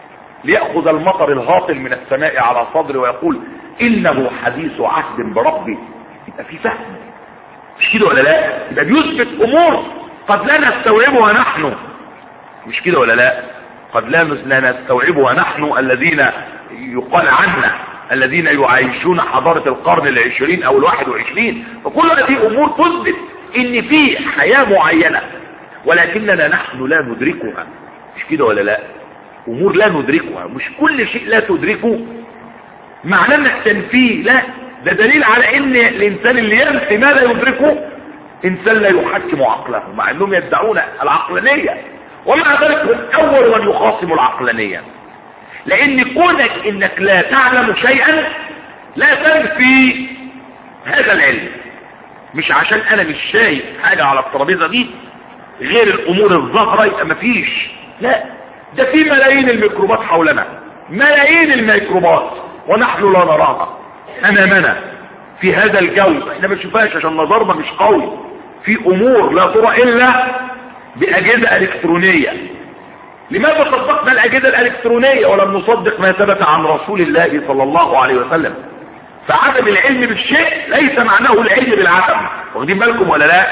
ليأخذ المطر الهاطل من السماء على صدره ويقول إنه حديث عهد بربي يبقى في فهم مش كده ولا لا يبقى بيثبت أمور قد لا نستوعبها نحن مش كده ولا لا قد لا لا نستوعبها نحن الذين يقال عنا الذين يعيشون حضارة القرن العشرين او الواحد وعشرين فكل هذه امور تثبت ان في حياة معينة ولكننا نحن لا ندركها مش كده ولا لا امور لا ندركها مش كل شيء لا تدركه معناه انك تنفيه لا ده دليل على ان الانسان اللي ينفي ما لا يدركه انسان لا يحكم عقله مع انهم يدعون العقلانية ومع ذلك هم اول من يخاصم العقلانية لان كونك انك لا تعلم شيئا لا تنفي هذا العلم مش عشان انا مش شايف حاجة على الترابيزة دي غير الامور الظاهرة يبقى مفيش لا ده في ملايين الميكروبات حولنا ملايين الميكروبات ونحن لا نراها امامنا في هذا الجو احنا ما نشوفهاش عشان نظرنا مش قوي في امور لا ترى الا باجهزه الكترونيه لماذا صدقنا الاجهزه الالكترونيه ولم نصدق ما ثبت عن رسول الله صلى الله عليه وسلم فعدم العلم بالشيء ليس معناه العلم بالعدم واخدين بالكم ولا لا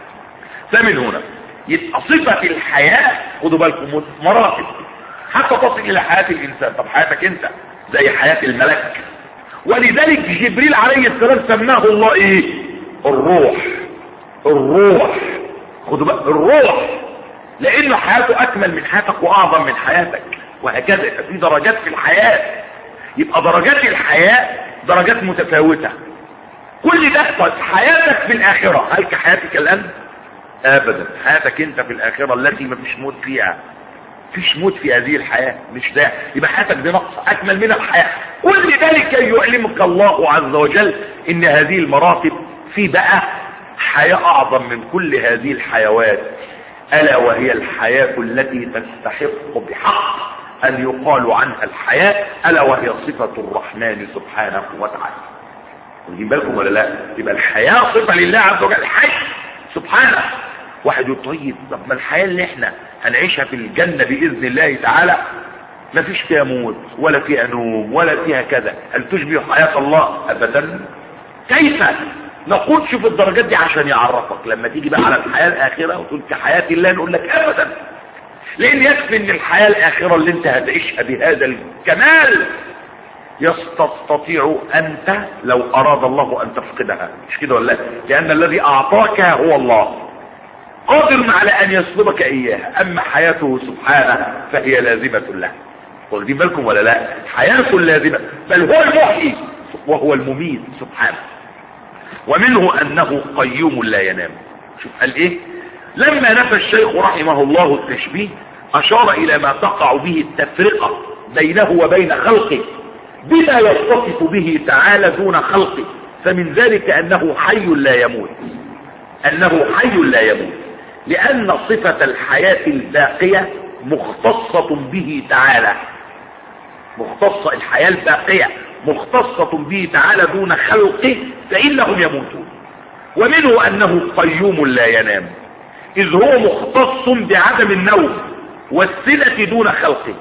فمن هنا يبقى صفه الحياه خدوا بالكم مراتب حتى تصل الى حياه الانسان طب حياتك انت زي حياه الملك ولذلك جبريل عليه السلام سماه الله ايه الروح الروح خدوا بقى الروح لانه حياته اكمل من حياتك واعظم من حياتك وهكذا يبقى في درجات في الحياة يبقى درجات الحياة درجات متفاوتة كل ده طيب حياتك في الاخرة هل كحياتك الان ابدا حياتك انت في الاخرة التي ما فيش موت فيها فيش موت في هذه الحياة مش ده يبقى حياتك دي نقص اكمل من الحياة كل ذلك يعلمك الله عز وجل ان هذه المراتب في بقى حياة اعظم من كل هذه الحيوات الا وهي الحياة التي تستحق بحق ان يقال عنها الحياة الا وهي صفة الرحمن سبحانه وتعالى واخدين بالكم ولا لا يبقى الحياة صفة لله عز وجل الحي سبحانه واحد يقول طيب طب ما الحياة اللي احنا هنعيشها في الجنة بإذن الله تعالى ما فيش فيها موت ولا فيها نوم ولا فيها كذا هل تشبه حياة الله أبدا كيف نقول شوف الدرجات دي عشان يعرفك لما تيجي بقى على الحياة الآخرة وتقول كحياة الله نقول لك أبدا لأن يكفي أن الحياة الآخرة اللي انت هتعيشها بهذا الكمال يستطيع أنت لو أراد الله أن تفقدها مش كده ولا لأن الذي أعطاك هو الله قادر على ان يسلبك اياها اما حياته سبحانه فهي لازمة له واخدين بالكم ولا لا حياته لازمة بل هو المحيي وهو المميت سبحانه ومنه انه قيوم لا ينام شوف قال ايه لما نفى الشيخ رحمه الله التشبيه اشار الى ما تقع به التفرقة بينه وبين خلقه بما يتصف به تعالى دون خلقه فمن ذلك انه حي لا يموت انه حي لا يموت لأن صفة الحياة الباقية مختصة به تعالى مختصة الحياة الباقية مختصة به تعالى دون خلقه فإنهم يموتون ومنه أنه قيوم لا ينام إذ هو مختص بعدم النوم والسنة دون خلقه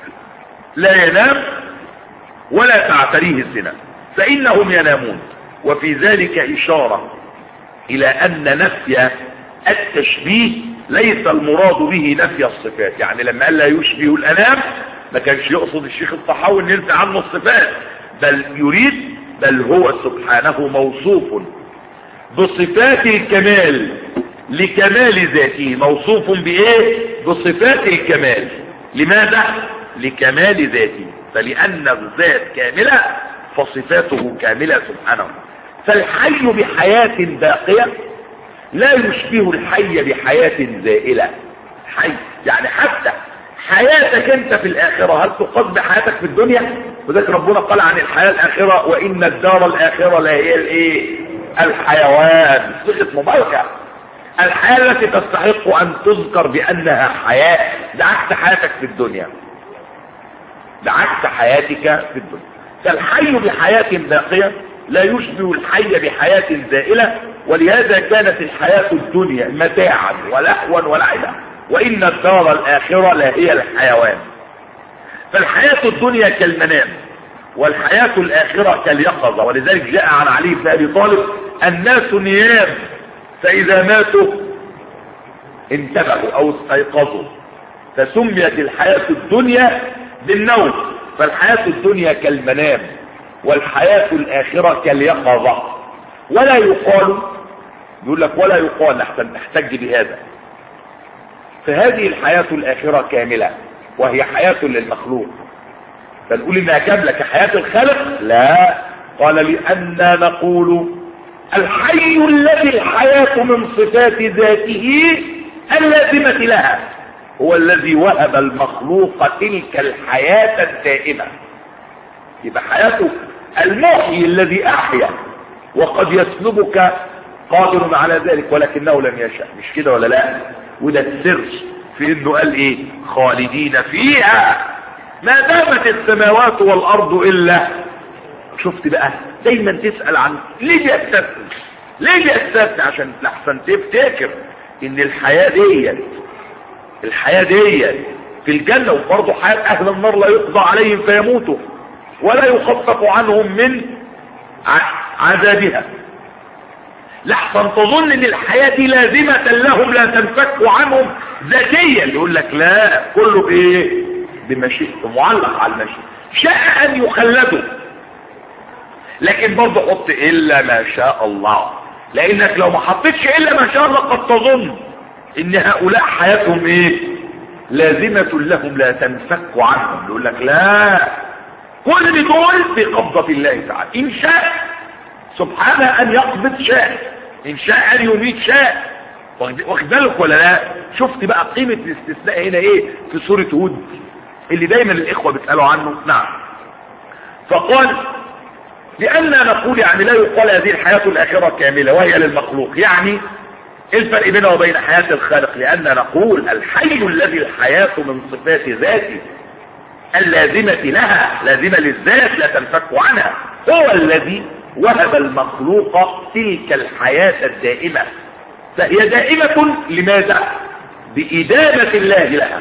لا ينام ولا تعتريه السنة فإنهم ينامون وفي ذلك إشارة إلى أن نفي التشبيه ليس المراد به نفي الصفات يعني لما قال لا يشبه الانام ما كانش يقصد الشيخ الطحاوي ان ينفي عنه الصفات بل يريد بل هو سبحانه موصوف بصفات الكمال لكمال ذاته موصوف بايه بصفات الكمال لماذا لكمال ذاته فلان الذات كاملة فصفاته كاملة سبحانه فالحي بحياة باقية لا يشبه الحي بحياة زائلة حي يعني حتى حياتك انت في الاخرة هل تقض بحياتك في الدنيا وذلك ربنا قال عن الحياة الاخرة وان الدار الاخرة لا هي الايه الحيوان صيغة مبالغة الحياة التي تستحق ان تذكر بانها حياة ده عكس حياتك في الدنيا ده عكس حياتك في الدنيا فالحي بحياة باقية لا يشبه الحي بحياة زائلة ولهذا كانت الحياة الدنيا متاعا ولهوا ولعبا وإن الدار الآخرة لا هي الحيوان فالحياة الدنيا كالمنام والحياة الآخرة كاليقظة ولذلك جاء عن علي بن أبي طالب الناس نيام فإذا ماتوا انتبهوا أو استيقظوا فسميت الحياة الدنيا بالنوم فالحياة الدنيا كالمنام والحياة الآخرة كاليقظة ولا يقال يقول لك ولا يقال نحن نحتج بهذا فهذه الحياة الآخرة كاملة وهي حياة للمخلوق فنقول انها كاملة كحياة الخلق لا قال لأننا نقول الحي الذي الحياة من صفات ذاته اللازمة لها هو الذي وهب المخلوق تلك الحياة الدائمة يبقى حياته المحيي الذي أحيا وقد يسلبك قادر على ذلك ولكنه لم يشاء مش كده ولا لا وده السر في انه قال ايه خالدين فيها ما دامت السماوات والارض الا شفت بقى دايما تسأل عن ليه بيستثني ليه بيستثني عشان لحسن تفتكر ان الحياة ديت الحياة ديت في الجنة وبرضه حياة اهل النار لا يقضى عليهم فيموتوا ولا يخفف عنهم من عذابها لحسن تظن ان الحياة دي لازمة لهم لا تنفك عنهم ذاتيا يقول لك لا كله بايه بمشيئته معلق على المشيئة شاء ان يخلدوا لكن برضه حط الا ما شاء الله لانك لو ما حطيتش الا ما شاء الله قد تظن ان هؤلاء حياتهم ايه لازمة لهم لا تنفك عنهم يقول لك لا كل دول بقبضة الله تعالى ان شاء سبحانه ان يقبض شاء ان شاء ان يميت شاء واخد بالك ولا لا شفت بقى قيمة الاستثناء هنا ايه في سورة هود اللي دايما الاخوة بيسألوا عنه نعم فقال لأننا نقول يعني لا يقال هذه الحياة الآخرة كاملة وهي للمخلوق يعني الفرق بينه وبين حياة الخالق لأننا نقول الحي الذي الحياة من صفات ذاته اللازمة لها لازمة للذات لا تنفك عنها هو الذي وهب المخلوق تلك الحياة الدائمة فهي دائمة لماذا بإدامة الله لها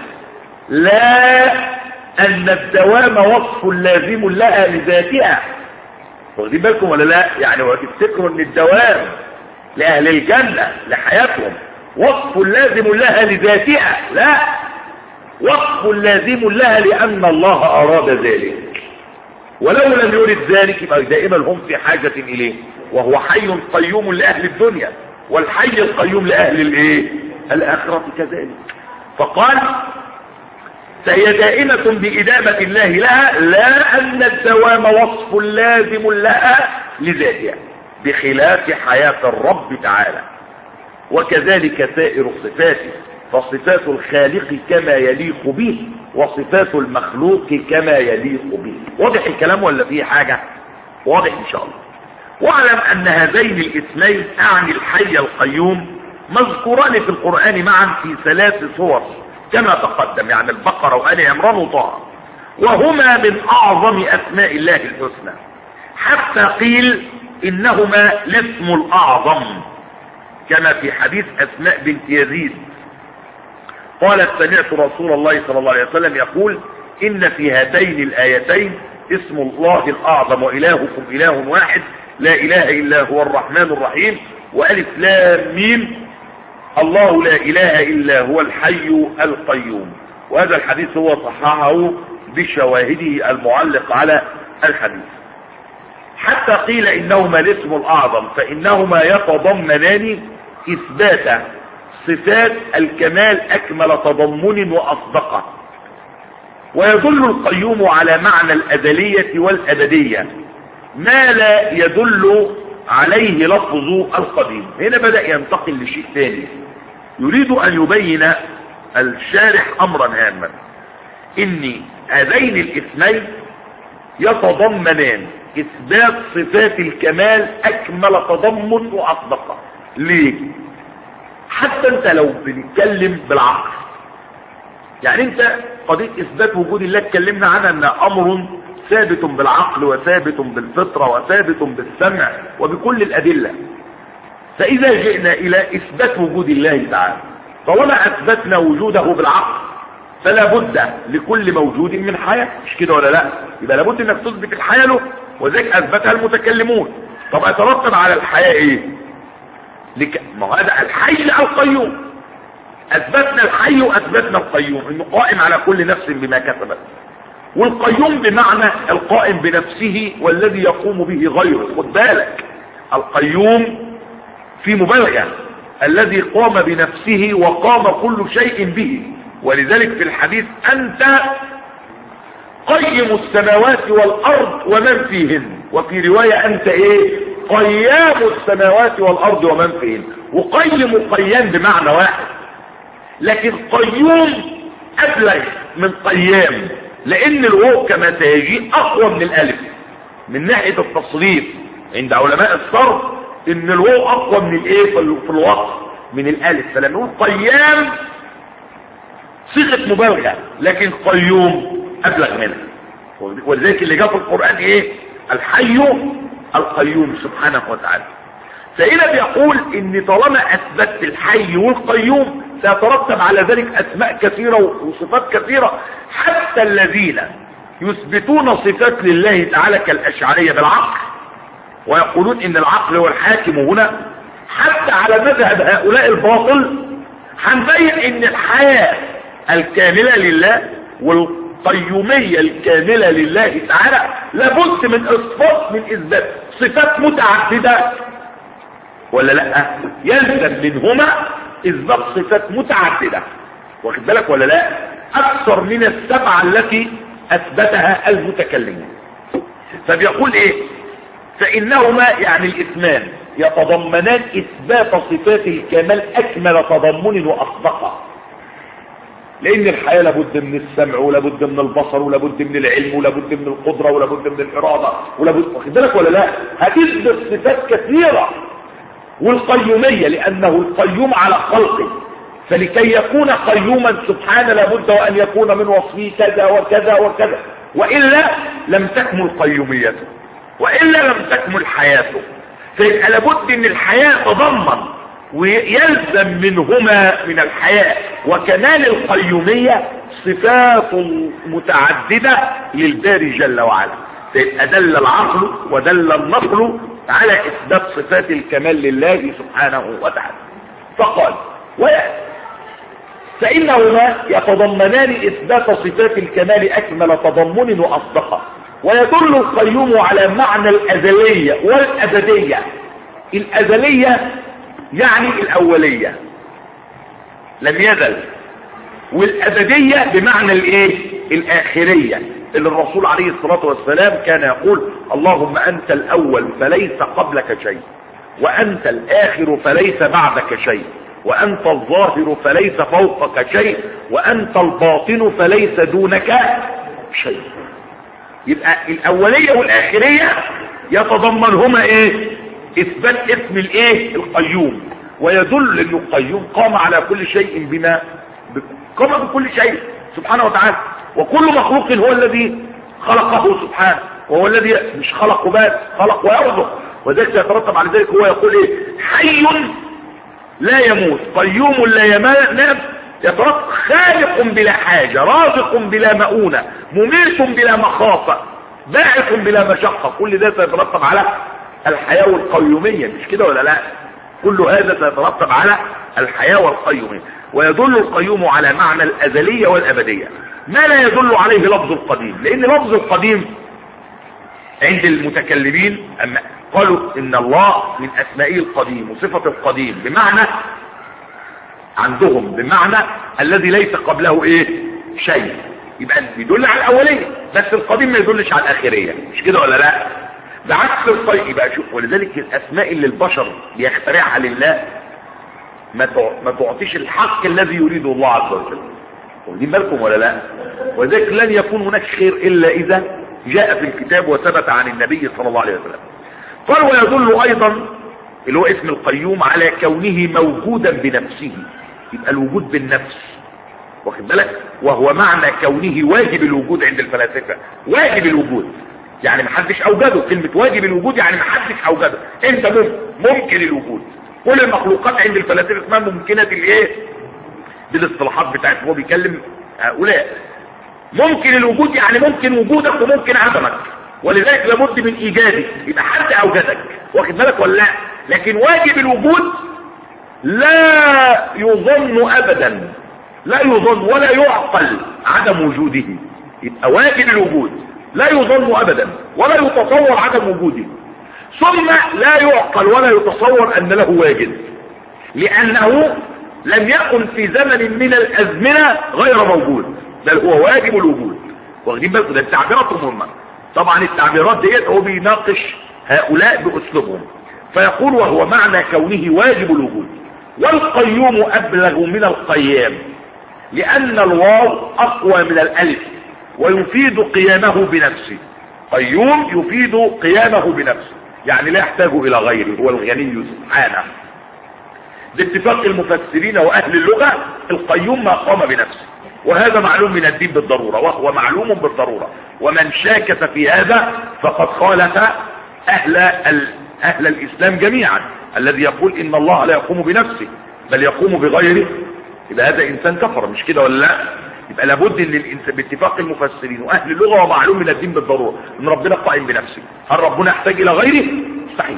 لا أن الدوام وصف لازم لها لذاتها واخدين بالكم ولا لا يعني وتفتكروا ان الدوام لأهل الجنة لحياتهم وصف لازم لها لذاتها لا وصف لازم لها لأن الله أراد ذلك ولو لم يرد ذلك يبقى دائما هم في حاجة إليه وهو حي قيوم لأهل الدنيا والحي القيوم لأهل الايه الآخرة كذلك فقال فهي دائمة بإدامة الله لها لا أن الدوام وصف لازم لها لذاتها بخلاف حياة الرب تعالى وكذلك سائر صفاته فصفات الخالق كما يليق به وصفات المخلوق كما يليق به واضح الكلام ولا فيه حاجة واضح ان شاء الله واعلم ان هذين الاسمين اعني الحي القيوم مذكوران في القرآن معا في ثلاث صور كما تقدم يعني البقرة وآل عمران وطه وهما من اعظم اسماء الله الحسنى حتى قيل انهما الاسم الاعظم كما في حديث اسماء بنت يزيد قالت سمعت رسول الله صلى الله عليه وسلم يقول ان في هاتين الايتين اسم الله الاعظم والهكم اله واحد لا اله الا هو الرحمن الرحيم والف لام ميم الله لا اله الا هو الحي القيوم وهذا الحديث هو صححه بشواهده المعلق على الحديث حتى قيل انهما الاسم الاعظم فانهما يتضمنان اثبات صفات الكمال اكمل تضمن واصدقه ويدل القيوم على معنى الازلية والابدية ما لا يدل عليه لفظ القديم هنا بدأ ينتقل لشيء ثاني يريد ان يبين الشارح امرا هاما ان هذين الاسمين يتضمنان اثبات صفات الكمال اكمل تضمن واصدقه ليه حتى انت لو بنتكلم بالعقل يعني انت قضية اثبات وجود الله اتكلمنا عنها ان امر ثابت بالعقل وثابت بالفطرة وثابت بالسمع وبكل الادلة فاذا جئنا الى اثبات وجود الله تعالى طالما اثبتنا وجوده بالعقل فلا بد لكل موجود من حياة مش كده ولا لا يبقى لابد انك تثبت الحياة له وذلك اثبتها المتكلمون طب يترتب على الحياة ايه لك... ما هذا الحي القيوم اثبتنا الحي واثبتنا القيوم انه قائم على كل نفس بما كسبت والقيوم بمعنى القائم بنفسه والذي يقوم به غيره خد بالك القيوم في مبالغة الذي قام بنفسه وقام كل شيء به ولذلك في الحديث انت قيم السماوات والارض ومن فيهن وفي رواية انت ايه قيام السماوات والارض ومن فيهن وقيم قيام بمعنى واحد لكن قيوم ابلغ من قيام لان الواو كما سيجي اقوى من الالف من ناحية التصريف عند علماء الصرف ان الواو اقوى من الايه في الوقت من الالف فلما نقول قيام صيغة مبالغة لكن قيوم ابلغ منها ولذلك اللي جاء في القرآن ايه الحي القيوم سبحانه وتعالى فإذا بيقول ان طالما اثبت الحي والقيوم سيترتب على ذلك اسماء كثيرة وصفات كثيرة حتى الذين يثبتون صفات لله تعالى كالاشعرية بالعقل ويقولون ان العقل هو الحاكم هنا حتى على مذهب هؤلاء الباطل هنبين ان الحياة الكاملة لله والقيومية الكاملة لله تعالى لابد من اثبات من اثبات صفات متعددة ولا لا يلزم منهما اثبات صفات متعددة واخد بالك ولا لا اكثر من السبعة التي اثبتها المتكلمون فبيقول ايه فانهما يعني الاثمان يتضمنان اثبات صفات الكمال اكمل تضمن واصدقه لان الحياة لابد من السمع ولابد من البصر ولابد من العلم ولابد من القدرة ولابد من الارادة ولابد واخد بالك ولا لا هتثبت صفات كثيرة والقيومية لانه القيوم على خلقه فلكي يكون قيوما سبحانه لابد وان يكون من وصفه كذا وكذا وكذا والا لم تكمل قيوميته والا لم تكمل حياته فيبقى لابد ان الحياة تضمن ويلزم منهما من الحياة وكمال القيومية صفات متعددة للباري جل وعلا فيبقى دل العقل ودل النقل على اثبات صفات الكمال لله سبحانه وتعالى فقال ويأتي فإنهما يتضمنان إثبات صفات الكمال أكمل تضمن وأصدقه ويدل القيوم على معنى الأزلية والأبدية الأزلية يعني الأولية لم يزل والأبدية بمعنى الإيه الآخرية اللي الرسول عليه الصلاة والسلام كان يقول اللهم أنت الأول فليس قبلك شيء وأنت الآخر فليس بعدك شيء وأنت الظاهر فليس فوقك شيء وأنت الباطن فليس دونك شيء يبقى الأولية والآخرية يتضمنهما إيه إثبات اسم الإيه القيوم ويدل أنه القيوم قام على كل شيء بما قام بكل شيء سبحانه وتعالى وكل مخلوق هو الذي خلقه سبحانه وهو الذي مش خلقه بس خلق ويرزق وذلك يترتب على ذلك هو يقول ايه حي لا يموت قيوم لا ينام يترتب خالق بلا حاجة رازق بلا مؤونة مميت بلا مخافة باعث بلا مشقة كل ده سيترتب على الحياة والقيومية مش كده ولا لا كل هذا سيترتب على الحياة والقيومية ويدل القيوم على معنى الأزلية والأبدية ما لا يدل عليه لفظ القديم لأن لفظ القديم عند المتكلمين أما قالوا إن الله من أسمائه القديم وصفة القديم بمعنى عندهم بمعنى الذي ليس قبله ايه شيء يبقى بيدل على الاوليه بس القديم ما يدلش على الاخريه مش كده ولا لا بعكس الطيب يبقى شوف ولذلك الاسماء اللي البشر بيخترعها لله ما ما تعطيش الحق الذي يريده الله عز وجل واخدين بالكم ولا لا ولذلك لن يكون هناك خير الا اذا جاء في الكتاب وثبت عن النبي صلى الله عليه وسلم قال ويدل ايضا اللي هو اسم القيوم على كونه موجودا بنفسه يبقى الوجود بالنفس واخد بالك وهو معنى كونه واجب الوجود عند الفلاسفة واجب الوجود يعني محدش اوجده كلمة واجب الوجود يعني محدش اوجده انت ممكن, ممكن الوجود كل المخلوقات عند الفلاسفة اسمها ممكنة الايه دي الاصطلاحات بتاعت هو بيكلم هؤلاء ممكن الوجود يعني ممكن وجودك وممكن عدمك ولذلك لابد من ايجادك يبقى حد اوجدك واخد بالك ولا لا لكن واجب الوجود لا يظن ابدا لا يظن ولا يعقل عدم وجوده يبقى واجب الوجود لا يظن ابدا ولا يتصور عدم وجوده ثم لا يعقل ولا يتصور ان له واجب لانه لم يكن في زمن من الازمنة غير موجود بل هو واجب الوجود واخدين بالكم ده التعبيرات مهمة طبعا التعبيرات ديت هو بيناقش هؤلاء باسلوبهم فيقول وهو معنى كونه واجب الوجود والقيوم ابلغ من القيام لان الواو اقوى من الالف ويفيد قيامه بنفسه قيوم يفيد قيامه بنفسه يعني لا يحتاج الى غيره هو الغني سبحانه باتفاق المفسرين واهل اللغة القيوم ما قام بنفسه وهذا معلوم من الدين بالضرورة وهو معلوم بالضرورة ومن شاكس في هذا فقد خالف اهل, أهل الاسلام جميعا الذي يقول ان الله لا يقوم بنفسه بل يقوم بغيره يبقى هذا انسان كفر مش كده ولا لا يبقى لابد ان الانسان باتفاق المفسرين واهل اللغة ومعلوم من الدين بالضرورة ان ربنا قائم بنفسه هل ربنا يحتاج الى غيره مستحيل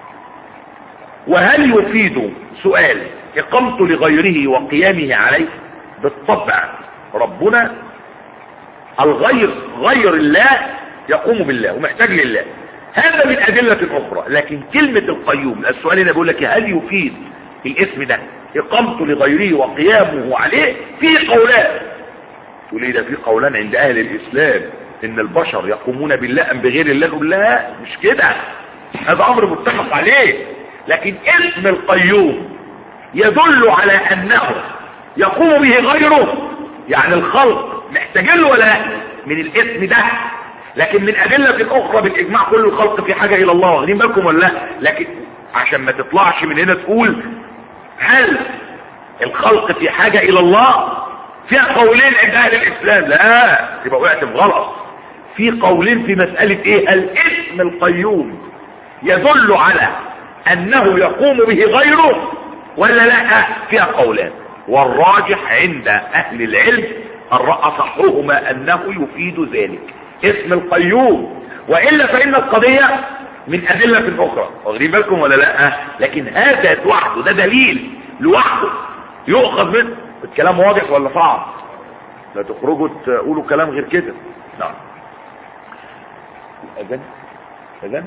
وهل يفيد سؤال اقامته لغيره وقيامه عليه بالطبع ربنا الغير غير الله يقوم بالله ومحتاج لله هذا من أدلة أخرى لكن كلمة القيوم السؤال هنا بيقول لك هل يفيد الاسم ده إقامته لغيره وقيامه عليه في قولان تقول ايه ده في قولان عند أهل الإسلام إن البشر يقومون بالله أم بغير الله نقول لا مش كده هذا أمر متفق عليه لكن اسم القيوم يدل على أنه يقوم به غيره يعني الخلق محتاجين له ولا لا من الاسم ده لكن من أدلة أخرى بالإجماع كل الخلق في حاجة إلى الله واخدين بالكم ولا لا لكن عشان ما تطلعش من هنا تقول هل الخلق في حاجة إلى الله فيها قولين عند أهل الإسلام لا يبقى وقعت في غلط في قولين في مسألة إيه الاسم القيوم يدل على أنه يقوم به غيره ولا لا فيها قولان والراجح عند أهل العلم أصحهما أنه يفيد ذلك اسم القيوم وإلا فإن القضية من أدلة أخرى واخدين بالكم ولا لا لكن هذا لوحده ده دليل لوحده يؤخذ منه الكلام واضح ولا صعب لا تخرجوا تقولوا كلام غير كده نعم الأذان أذان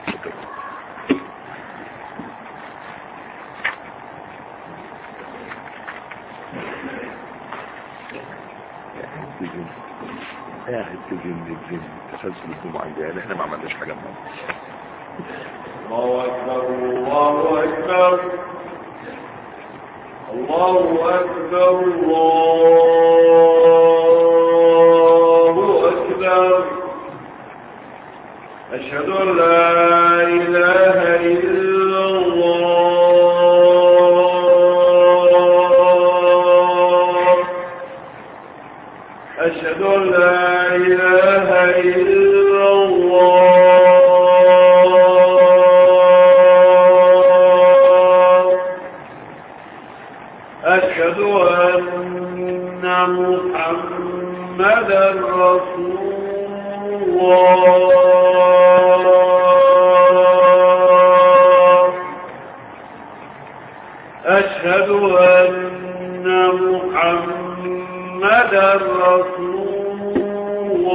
قاعد تجن الجن تسلسل الجمعة يعني احنا ما عملناش حاجة الله أكبر الله أكبر الله أكبر الله أكبر أشهد أن لا إله إلا الله أشهد أن لا إله إلا الله أشهد أن محمدا رسول الله أشهد أن محمدا رسول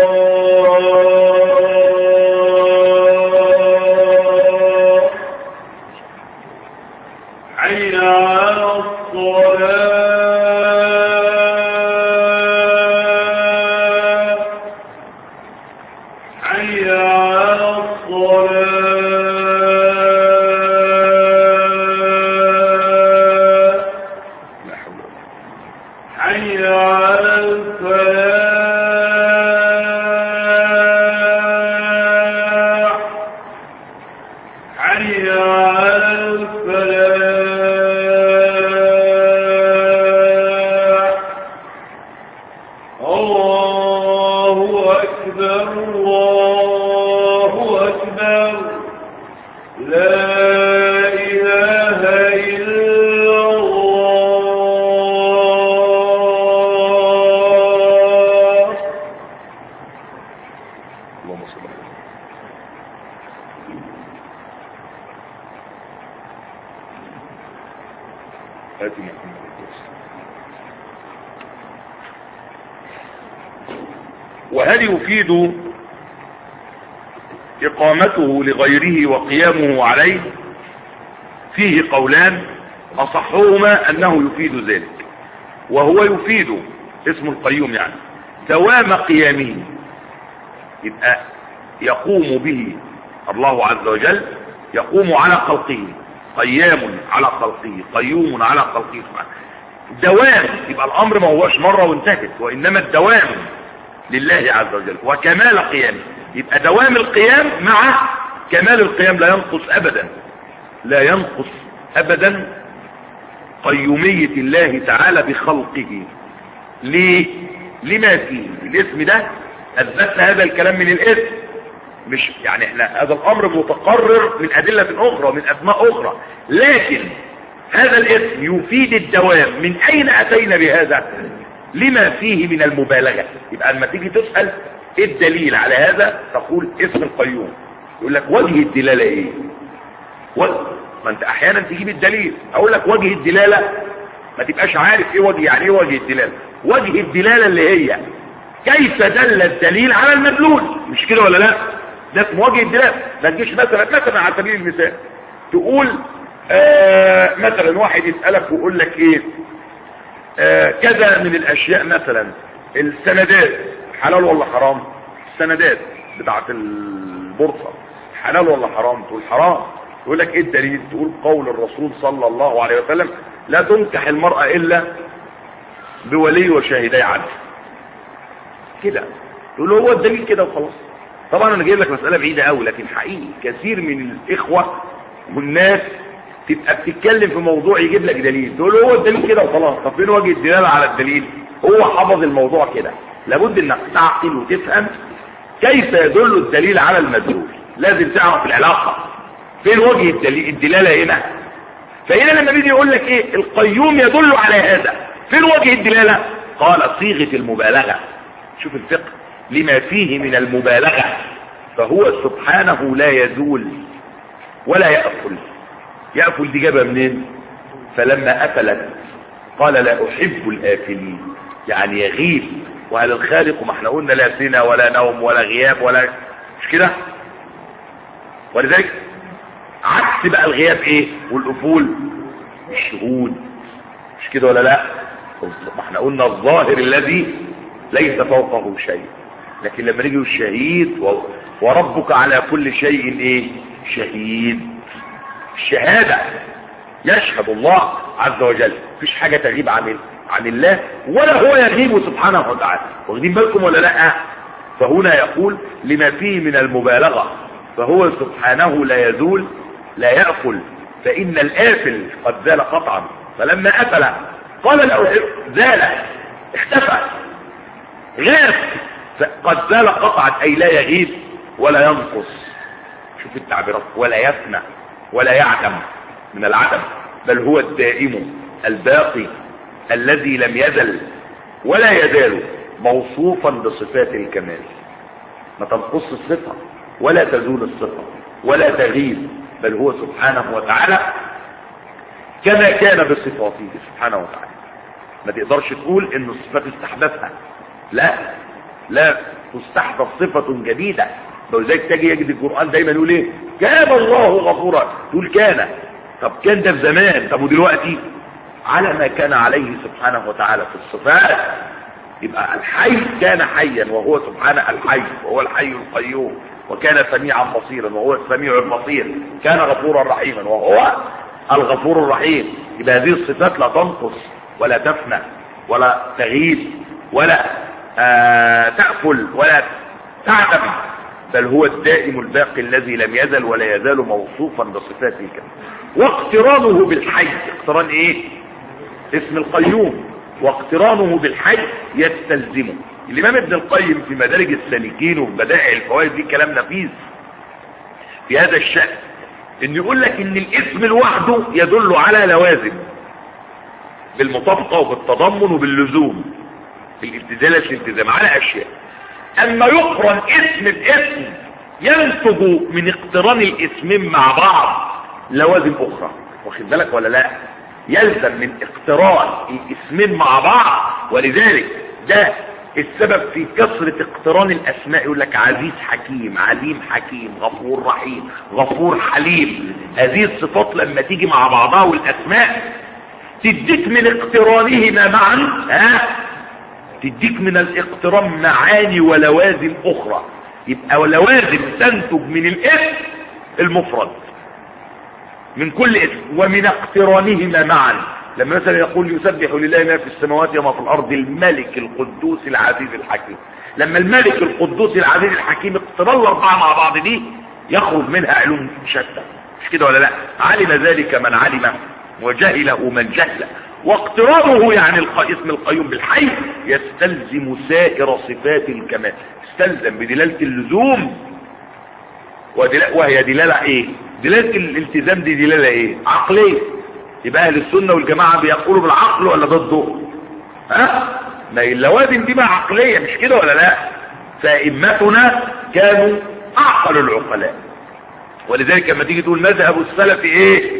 الله حي على الصلاة حي على الصلاة لا حول ولا قوة حي على الفلاح حي على آت محمد وهل يفيد إقامته لغيره وقيامه عليه فيه قولان أصحهما أنه يفيد ذلك وهو يفيد اسم القيوم يعني دوام قيامه يبقى يقوم به الله عز وجل يقوم على خلقه قيام على خلقه قيوم على خلقه دوام يبقى الامر ما هوش مرة وانتهت وانما الدوام لله عز وجل وكمال قيامه يبقى دوام القيام مع كمال القيام لا ينقص ابدا لا ينقص ابدا قيومية الله تعالى بخلقه ليه لما فيه الاسم ده اثبتنا هذا الكلام من الاسم مش يعني احنا هذا الامر متقرر من ادلة اخرى من اسماء اخرى لكن هذا الاسم يفيد الدوام من اين اتينا بهذا لما فيه من المبالغة يبقى لما تيجي تسأل ايه الدليل على هذا تقول اسم القيوم يقول لك وجه الدلالة ايه وجه ما انت احيانا تجيب الدليل اقول لك وجه الدلالة ما تبقاش عارف ايه وجه يعني ايه وجه الدلالة وجه الدلالة اللي هي كيف دل الدليل على المدلول مش كده ولا لا ده اسمه وجه الدلالة ما تجيش مثلا مثلا على سبيل المثال تقول آه مثلا واحد يسألك ويقول لك ايه آه كذا من الاشياء مثلا السندات حلال ولا حرام السندات بتاعت البورصة حلال ولا حرام تقول حرام يقول لك ايه الدليل تقول قول الرسول صلى الله عليه وسلم لا تنكح المرأة الا بولي وشاهدي عدل كده تقول له هو الدليل كده وخلاص طبعا انا جايب لك مسألة بعيدة قوي لكن حقيقي كثير من الاخوة والناس تبقى بتتكلم في موضوع يجيب لك دليل تقول له هو الدليل كده وخلاص طب فين وجه الدلالة على الدليل هو حفظ الموضوع كده لابد انك تعقل وتفهم كيف يدل الدليل على المدلول لازم تعرف العلاقة فين وجه الدليل الدلالة هنا فهنا لما بيجي يقول لك ايه القيوم يدل على هذا فين وجه الدلالة قال صيغة المبالغة شوف الفقه لما فيه من المبالغة فهو سبحانه لا يزول ولا يأكل يأكل دي جابها منين فلما أكلت قال لا أحب الآكلين يعني يغيب وهل الخالق ما احنا قلنا لا سنة ولا نوم ولا غياب ولا مش كده ولذلك عكس بقى الغياب ايه والقفول الشهود مش كده ولا لا ما احنا قلنا الظاهر الذي ليس فوقه شيء لكن لما نيجي الشهيد و... وربك على كل شيء ايه شهيد الشهادة يشهد الله عز وجل مفيش حاجة تغيب عن عن الله ولا هو يغيب سبحانه وتعالى واخدين بالكم ولا لا فهنا يقول لما فيه من المبالغة فهو سبحانه لا يزول لا يأكل فإن الآكل قد زال قطعا فلما أكل قال له زال اختفى غاب قد زال قطعا أي لا يغيب ولا ينقص شوف التعبيرات ولا يفنى ولا يعدم من العدم بل هو الدائم الباقي الذي لم يزل ولا يزال موصوفا بصفات الكمال ما تنقص الصفة ولا تزول الصفة ولا تغيب بل هو سبحانه وتعالى كما كان بصفاته سبحانه وتعالى ما تقدرش تقول ان الصفات استحدثها لا لا تستحدث صفة جديدة ولذلك تجي يجد القرآن دايما يقول ايه كان الله غفورا تقول كان طب كان ده في زمان طب ودلوقتي على ما كان عليه سبحانه وتعالى في الصفات يبقى الحي كان حيا وهو سبحانه الحي وهو الحي القيوم وكان سميعا بصيرا وهو السميع البصير كان غفورا رحيما وهو الغفور الرحيم يبقى هذه الصفات لا تنقص ولا تفنى ولا تغيب ولا آه تأكل ولا تعتم بل هو الدائم الباقي الذي لم يزل ولا يزال موصوفا بصفاته كما واقترانه بالحي اقتران ايه اسم القيوم واقترانه بالحي يستلزمه الامام ابن القيم في مدارج السالكين وفي بدائع الفوائد دي كلام نفيس في هذا الشأن ان يقول لك ان الاسم لوحده يدل على لوازم بالمطابقة وبالتضمن وباللزوم بالالتزام الالتزام على اشياء اما يقرن اسم باسم ينتج من اقتران الاسمين مع بعض لوازم اخرى واخد بالك ولا لا يلزم من اقتران الاسمين مع بعض ولذلك ده السبب في كثرة اقتران الاسماء يقول لك عزيز حكيم عليم حكيم غفور رحيم غفور حليم هذه الصفات لما تيجي مع بعضها والاسماء تديك من اقترانهما معا ها تديك من الاقتران معاني ولوازم اخرى يبقى لوازم تنتج من الاسم المفرد من كل اسم ومن اقترانهما معا لما مثلا يقول يسبح لله ما في السماوات وما في الارض الملك القدوس العزيز الحكيم لما الملك القدوس العزيز الحكيم اقتران الاربعه مع بعض دي يخرج منها علوم شتى مش كده ولا لا علم ذلك من علم وجهله من جهل واقترانه يعني اسم القيوم بالحي يستلزم سائر صفات الكمال يستلزم بدلالة اللزوم وهي دلالة ايه دلالة الالتزام دي دلالة ايه عقلية يبقى اهل السنة والجماعة بيقولوا بالعقل ولا ضده ها ما اللوازم دي بقى عقلية مش كده ولا لا فائمتنا كانوا اعقل العقلاء ولذلك لما تيجي تقول مذهب السلف ايه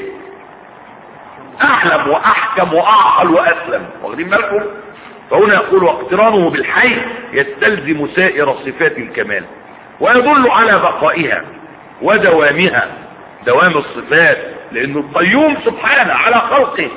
اعلم واحكم واعقل واسلم واخدين بالكم فهنا يقول واقترانه بالحي يستلزم سائر صفات الكمال ويدل على بقائها ودوامها دوام الصفات لانه القيوم سبحانه على خلقه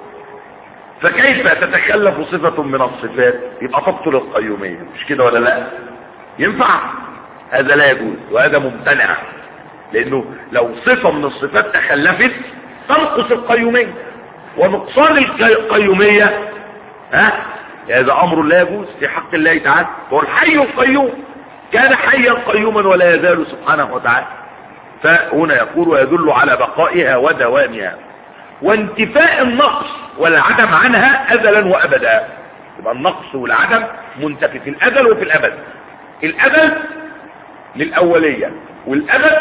فكيف تتكلف صفة من الصفات يبقى تبطل القيومية مش كده ولا لا ينفع هذا لا يجوز وهذا ممتنع لانه لو صفة من الصفات تخلفت تنقص القيومية ونقصان القيومية ها هذا امر لا يجوز في حق الله تعالى هو الحي القيوم كان حيا قيوما ولا يزال سبحانه وتعالى فهنا يقول ويدل على بقائها ودوامها وانتفاء النقص والعدم عنها ازلا وابدا يبقى النقص والعدم منتفي في الازل وفي الابد الازل للاوليه والابد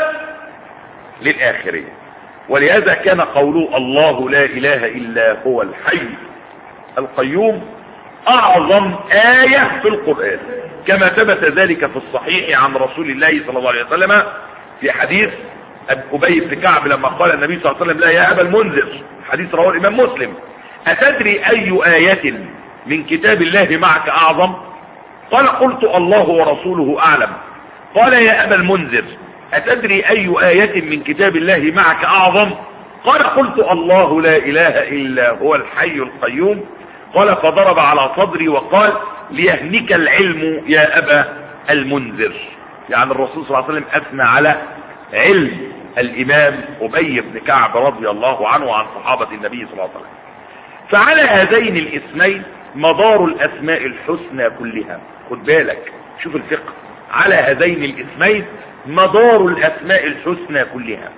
للاخريه ولهذا كان قوله الله لا اله الا هو الحي القيوم اعظم آية في القرآن كما ثبت ذلك في الصحيح عن رسول الله صلى الله عليه وسلم في حديث أبي بن كعب لما قال النبي صلى الله عليه وسلم لا يا أبا المنذر حديث رواه الإمام مسلم أتدري أي آية من كتاب الله معك أعظم قال قلت الله ورسوله أعلم قال يا أبا المنذر أتدري أي آية من كتاب الله معك أعظم قال قلت الله لا إله إلا هو الحي القيوم قال فضرب على صدري وقال ليهنك العلم يا أبا المنذر يعني الرسول صلى الله عليه وسلم أثنى على علم الإمام أبي بن كعب رضي الله عنه وعن صحابة النبي صلى الله عليه وسلم فعلى هذين الاسمين مدار الأسماء الحسنى كلها خد بالك شوف الفقه على هذين الاسمين مدار الأسماء الحسنى كلها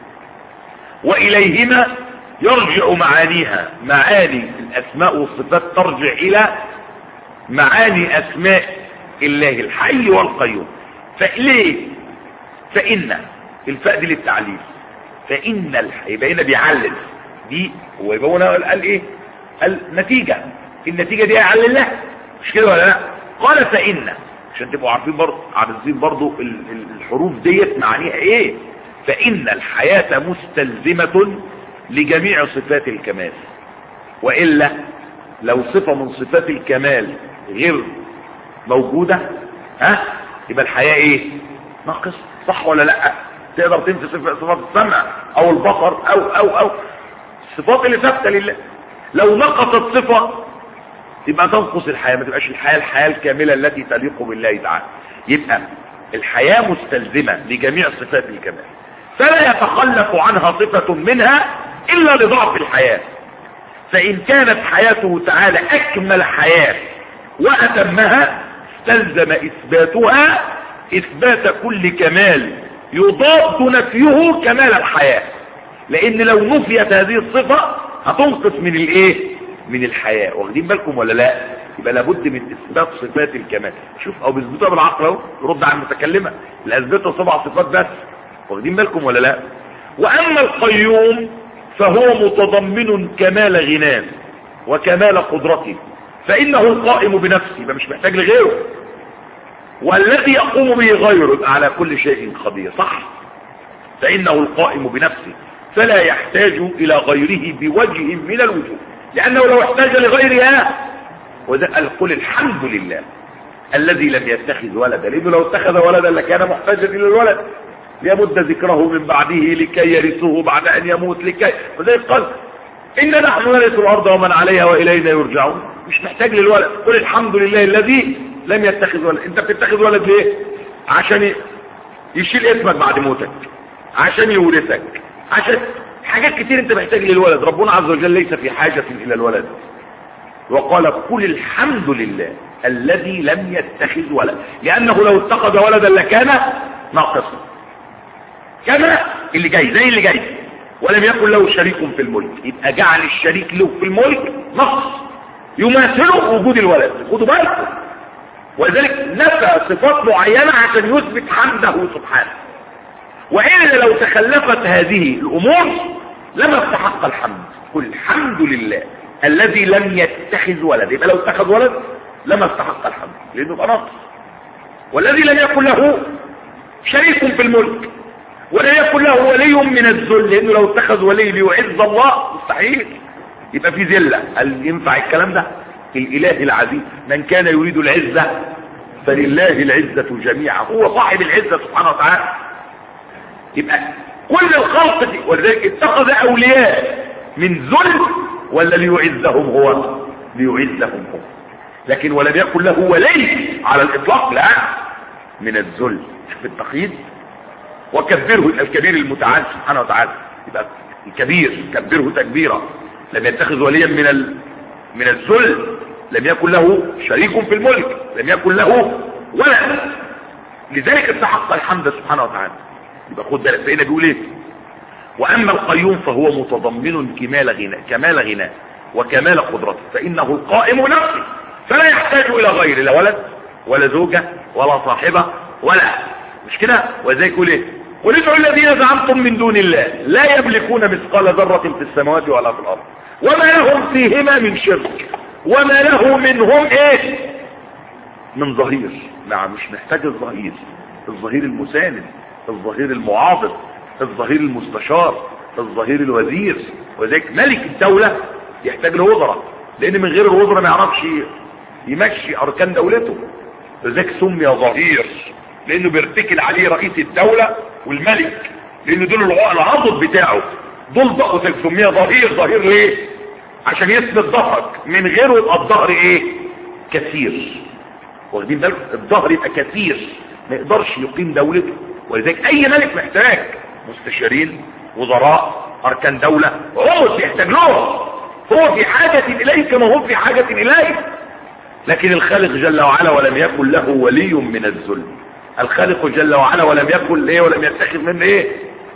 وإليهما يرجع معانيها معاني الأسماء والصفات ترجع إلى معاني أسماء الله الحي والقيوم فليه فإن الفاء دي للتعليل فإن الحي يبقى هنا بيعلل دي هو يبقى هنا قال إيه النتيجة النتيجة دي هيعلل لها مش كده ولا لا قال فإن عشان تبقوا عارفين برضه عارفين برضه الحروف ديت معانيها ايه فإن الحياة مستلزمة لجميع صفات الكمال وإلا لو صفة من صفات الكمال غير موجودة ها يبقى الحياة ايه ناقص صح ولا لا تقدر تنسي صفات السمع او البصر او او او الصفات اللي ثابته لله لو نقصت صفة يبقى تنقص الحياة ما تبقاش الحياة الحياة الكاملة التي تليق بالله تعالى يبقى الحياة مستلزمة لجميع صفات الكمال فلا يتخلف عنها صفة منها إلا لضعف الحياة فإن كانت حياته تعالى أكمل حياة وأتمها استلزم إثباتها إثبات كل كمال يضاد نفيه كمال الحياة لأن لو نفيت هذه الصفة هتنقص من الإيه من الحياة واخدين بالكم ولا لا يبقى لابد من اثبات صفات الكمال شوف او بيثبتها بالعقل اهو يرد على المتكلمه اللي اثبتها سبع صفات بس واخدين بالكم ولا لا واما القيوم فهو متضمن كمال غناه وكمال قدرته فانه القائم بنفسه يبقى مش محتاج لغيره والذي يقوم به غيره يبقى على كل شيء خبير صح فانه القائم بنفسه فلا يحتاج الى غيره بوجه من الوجوه لانه لو احتاج لغيرها وده قال قل الحمد لله الذي لم يتخذ ولدا لانه لو اتخذ ولدا لكان محتاجا الى الولد ليمد ذكره من بعده لكي يرثه بعد ان يموت لكي وذلك قال ان نحن نرث الارض ومن عليها والينا يرجعون مش محتاج للولد قل الحمد لله الذي لم يتخذ ولد انت بتتخذ ولد ليه عشان يشيل اسمك بعد موتك عشان يورثك عشان حاجات كتير انت محتاج للولد ربنا عز وجل ليس في حاجة الى الولد وقال قل الحمد لله الذي لم يتخذ ولد لانه لو اتخذ ولدا لكان ناقصا كما اللي جاي زي اللي جاي ولم يكن له شريك في الملك يبقى جعل الشريك له في الملك نقص يماثله وجود الولد خدوا بالكم ولذلك نفى صفات معينة عشان يثبت حمده سبحانه وإلا لو تخلفت هذه الأمور لما استحق الحمد قل الحمد لله الذي لم يتخذ ولد يبقى لو اتخذ ولد لما استحق الحمد لأنه يبقى نقص والذي لم يكن له شريك في الملك ولا يكن له ولي من الذل لأنه لو اتخذ ولي ليعز الله مستحيل يبقى في ذلة هل ينفع الكلام ده الإله العزيز من كان يريد العزة فلله العزة جميعا هو صاحب العزة سبحانه وتعالى يبقى كل الخلق دي ولذلك اتخذ أولياء من ذل ولا ليعزهم هو ليعزهم هو لكن ولم يكن له ولي على الإطلاق لا من الذل شوف التقييد وكبره الكبير المتعال سبحانه وتعالى يبقى الكبير كبره تكبيرا لم يتخذ وليا من ال... من الذل لم يكن له شريك في الملك لم يكن له ولد لذلك استحق الحمد سبحانه وتعالى يبقى خد بالك فهنا بيقول ايه واما القيوم فهو متضمن كمال غنى كمال غنى وكمال قدرته فانه القائم نفسه فلا يحتاج الى غير لا ولد ولا زوجة ولا صاحبة ولا مش كده وزي يقول ايه قل ادعوا الذين زعمتم من دون الله لا يملكون مثقال ذرة في السماوات ولا في الارض وما لهم فيهما من شرك وما له منهم ايه من ظهير نعم مش محتاج الظهير الظهير المساند الظهير المعاضد الظهير المستشار الظهير الوزير وذلك ملك الدولة يحتاج لوزراء لان من غير الوزراء ما يعرفش يمشي اركان دولته لذلك سمي ظهير لانه بيرتكل عليه رئيس الدولة والملك لان دول العضد بتاعه دول بقوا تسميه ظهير ظهير ليه عشان يثبت ظهرك من غيره يبقى الظهر ايه كثير واخدين بالكم الظهر يبقى كثير ما يقدرش يقيم دولته ولذلك اي ملك محتاج مستشارين وزراء اركان دولة عمر يحتاج لهم هو في حاجة اليه كما هو في حاجة اليه لكن الخالق جل وعلا ولم يكن له ولي من الذل الخالق جل وعلا ولم يكن ايه ولم يتخذ من ايه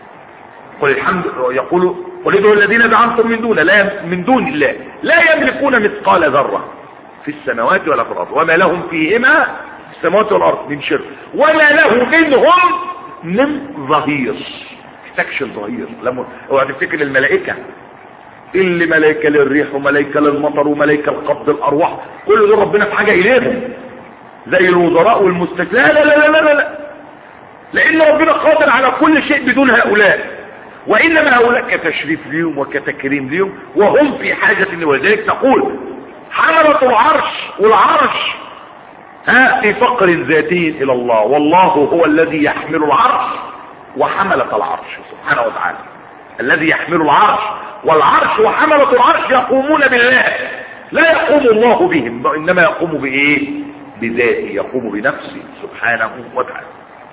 قل الحمد يقول قل ادعوا الذين زعمتم من دون لا من دون الله لا يملكون مثقال ذره في السماوات ولا في الارض وما لهم فيهما في السماوات والارض من شرك وما له منهم من ظهير محتاجش الظهير لما اوعى تفتكر الملائكه اللي ملائكه للريح وملائكه للمطر وملائكه لقبض الارواح كل دول ربنا في حاجه اليهم زي الوزراء والمستشفى لا لا لا لا لا لا لان ربنا قادر على كل شيء بدون هؤلاء وانما هؤلاء كتشريف ليهم وكتكريم ليهم وهم في حاجة ولذلك تقول حملة العرش والعرش ها في فقر ذاتي الى الله والله هو الذي يحمل العرش وحملة العرش سبحانه وتعالى الذي يحمل العرش والعرش وحملة العرش يقومون بالله لا يقوم الله بهم وانما يقوم بايه بذاته يقوم بنفسه سبحانه وتعالى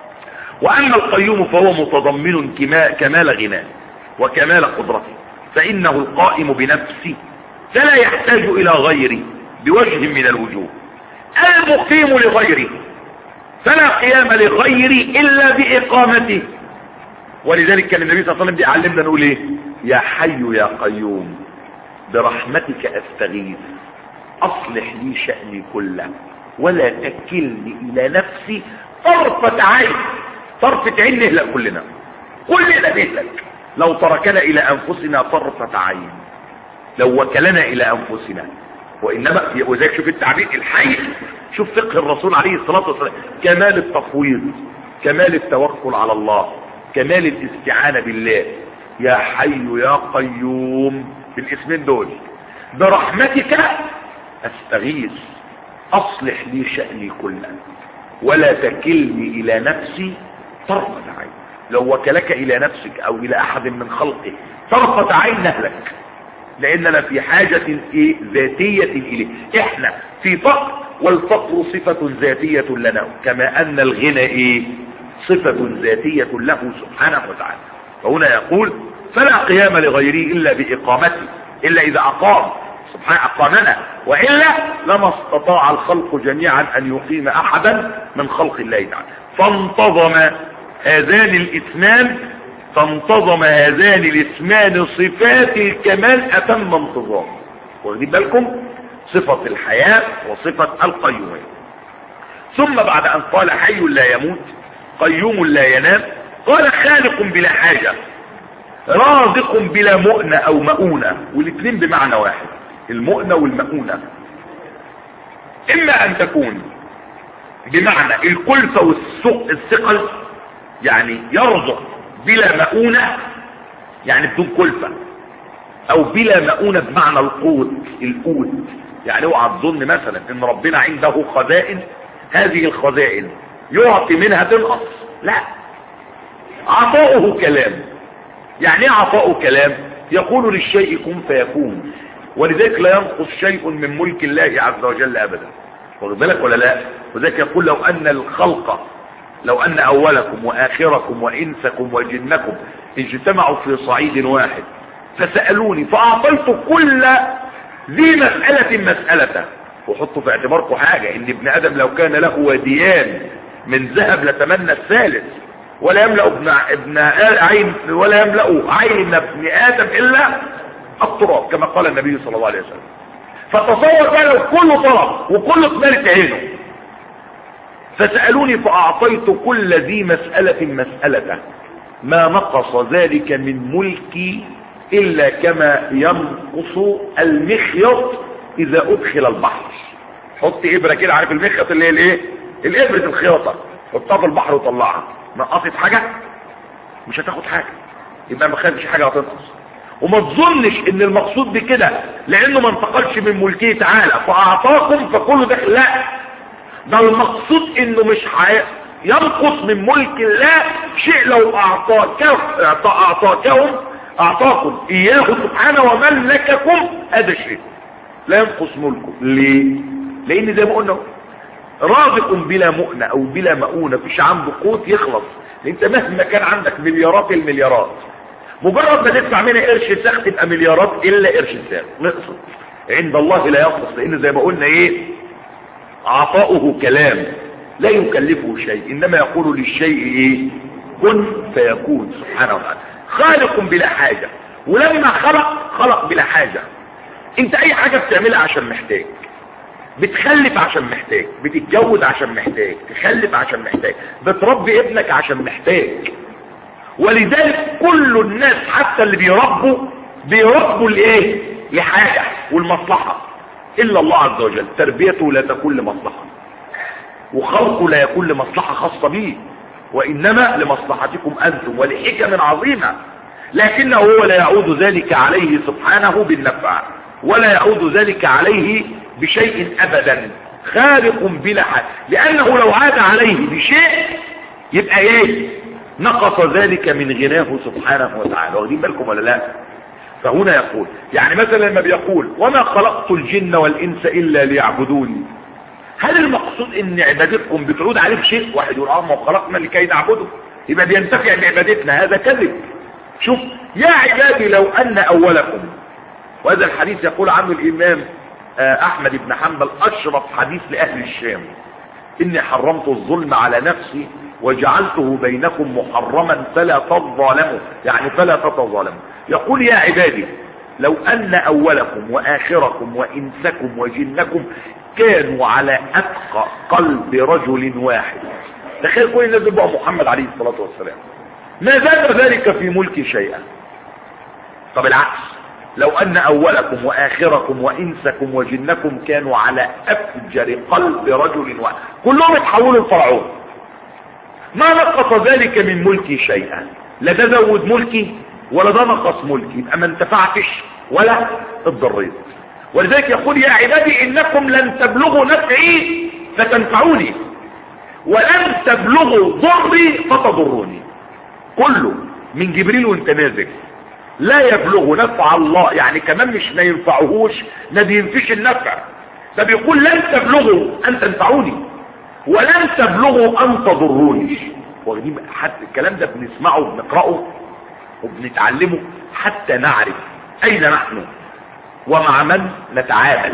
واما القيوم فهو متضمن كمال غناه وكمال قدرته فانه القائم بنفسه فلا يحتاج الى غيره بوجه من الوجوه المقيم لغيره فلا قيام لغيره الا باقامته ولذلك كان النبي صلى الله عليه وسلم بيعلمنا نقول ايه يا حي يا قيوم برحمتك استغيث اصلح لي شأني كله ولا تكلني الى نفسي طرفة عين طرفة عين نهلك كلنا كلنا نهلك لو تركنا الى انفسنا طرفة عين لو وكلنا الى انفسنا وانما وذلك شوف التعبير الحي شوف فقه الرسول عليه الصلاة والسلام كمال التفويض كمال التوكل على الله كمال الاستعانة بالله يا حي يا قيوم بالاسمين دول برحمتك استغيث اصلح لي شأني كله ولا تكلني الى نفسي طرفة عين لو وكلك الى نفسك او الى احد من خلقه طرفة عين نهلك لاننا في حاجة إيه؟ ذاتية اليه احنا في فقر والفقر صفة ذاتية لنا كما ان الغنى ايه صفة ذاتية له سبحانه وتعالى فهنا يقول فلا قيام لغيره الا باقامته الا اذا اقام سبحانه اقامنا والا لما استطاع الخلق جميعا ان يقيم احدا من خلق الله تعالى فانتظم هذان الاثنان فانتظم هذان الاثمان صفات الكمال اتم انتظام واخدين بالكم صفة الحياة وصفة القيومية ثم بعد ان قال حي لا يموت قيوم لا ينام قال خالق بلا حاجة رازق بلا مؤنة او مؤونة والاثنين بمعنى واحد المؤنة والمؤونة اما ان تكون بمعنى الكلفة والثقل يعني يرزق بلا مؤونة يعني بدون كلفة او بلا مؤونة بمعنى القوت القوت يعني اوعى تظن مثلا ان ربنا عنده خزائن هذه الخزائن يعطي منها تنقص لا عطاؤه كلام يعني ايه عطاؤه كلام يقول للشيء كن فيكون ولذلك لا ينقص شيء من ملك الله عز وجل ابدا واخد بالك ولا لا وذلك يقول لو ان الخلق لو ان اولكم واخركم وانسكم وجنكم اجتمعوا في صعيد واحد فسألوني فاعطيت كل ذي مسألة مسألة وحطوا في اعتباركم حاجة ان ابن ادم لو كان له وديان من ذهب لتمنى الثالث ولا يملأ ابن ابن عين ولا يملأ عين ابن ادم الا التراب كما قال النبي صلى الله عليه وسلم فتصور بقى لو كله طلب وكله اتملت عينه فسألوني فأعطيت كل ذي مسألة مسألة ما نقص ذلك من ملكي إلا كما ينقص المخيط إذا أدخل البحر حط إبرة كده عارف المخيط اللي هي الإيه الإبرة الخياطة حطها في البحر وطلعها نقصت حاجة مش هتاخد حاجة يبقى ما خدش حاجة هتنقص وما تظنش ان المقصود بكده لانه ما انتقلش من ملكه تعالى فاعطاكم فكله داخل لا ده المقصود انه مش حي... ينقص من ملك الله شيء لو اعطاك اعطاكهم اعطاكم اياه سبحانه وملككم هذا شيء لا ينقص ملكه ليه لان زي ما قلنا رازق بلا مؤنة او بلا مؤونة فيش عنده قوت يخلص انت مهما كان عندك مليارات المليارات مجرد ما تدفع منها قرش ساخ تبقى مليارات الا قرش ساخ نقصد عند الله لا ينقص لان زي ما قلنا ايه عطاؤه كلام لا يكلفه شيء انما يقول للشيء ايه كن فيكون سبحانه وتعالى خالق بلا حاجة ولما خلق خلق بلا حاجة انت اي حاجة بتعملها عشان محتاج بتخلف عشان محتاج بتتجوز عشان محتاج تخلف عشان محتاج بتربي ابنك عشان محتاج ولذلك كل الناس حتى اللي بيربوا بيربوا لايه لحاجة والمصلحة الا الله عز وجل تربيته لا تكون لمصلحة وخلقه لا يكون لمصلحة خاصة به وانما لمصلحتكم انتم ولحكم عظيمة لكنه هو لا يعود ذلك عليه سبحانه بالنفع ولا يعود ذلك عليه بشيء ابدا خالق بلا حد لانه لو عاد عليه بشيء يبقى ايه نقص ذلك من غناه سبحانه وتعالى واخدين بالكم ولا لا فهنا يقول يعني مثلا لما بيقول وما خلقت الجن والانس الا ليعبدوني هل المقصود ان عبادتكم بتعود عليه بشيء واحد يقول اه ما خلقنا لكي نعبده يبقى بينتفع بعبادتنا هذا كذب شوف يا عبادي لو ان اولكم وهذا الحديث يقول عنه الامام احمد بن حنبل اشرف حديث لاهل الشام اني حرمت الظلم على نفسي وجعلته بينكم محرما فلا تظالموا يعني فلا تتظالموا يقول يا عبادي لو ان اولكم واخركم وانسكم وجنكم كانوا على اتقى قلب رجل واحد تخيل كل الناس بقى محمد عليه الصلاة والسلام ما زاد ذلك في ملك شيئا طب العكس لو ان اولكم واخركم وانسكم وجنكم كانوا على افجر قلب رجل واحد كلهم اتحولوا لفرعون ما نقص ذلك من ملكي شيئا لا ده زود ملكي ولا ده نقص ملكي يبقى ما انتفعتش ولا اتضريت ولذلك يقول يا عبادي انكم لن تبلغوا نفعي فتنفعوني ولن تبلغوا ضري فتضروني كله من جبريل وانت نازل لا يبلغ نفع الله يعني كمان مش ما ينفعهوش ما بينفش النفع ده بيقول لن تبلغوا ان تنفعوني ولن تبلغوا ان تضروني واخدين حتى الكلام ده بنسمعه وبنقراه وبنتعلمه حتى نعرف اين نحن ومع من نتعامل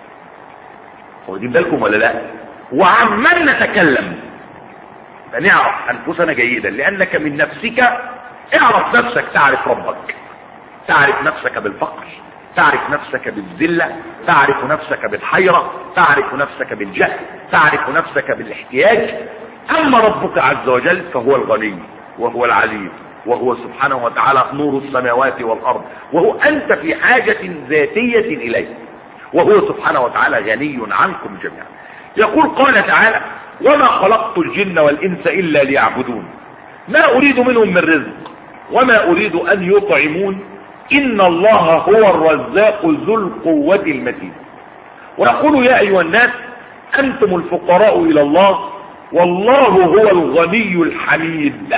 واخدين بالكم ولا لا وعن من نتكلم فنعرف انفسنا جيدا لانك من نفسك اعرف نفسك تعرف ربك تعرف نفسك بالفقر تعرف نفسك بالذلة تعرف نفسك بالحيرة تعرف نفسك بالجهل تعرف نفسك بالاحتياج اما ربك عز وجل فهو الغني وهو العليم وهو سبحانه وتعالى نور السماوات والارض وهو انت في حاجة ذاتية اليه وهو سبحانه وتعالى غني عنكم جميعا يقول قال تعالى وما خلقت الجن والانس الا ليعبدون ما اريد منهم من رزق وما اريد ان يطعمون ان الله هو الرزاق ذو القوة المتين ويقول يا ايها الناس انتم الفقراء الى الله والله هو الغني الحميد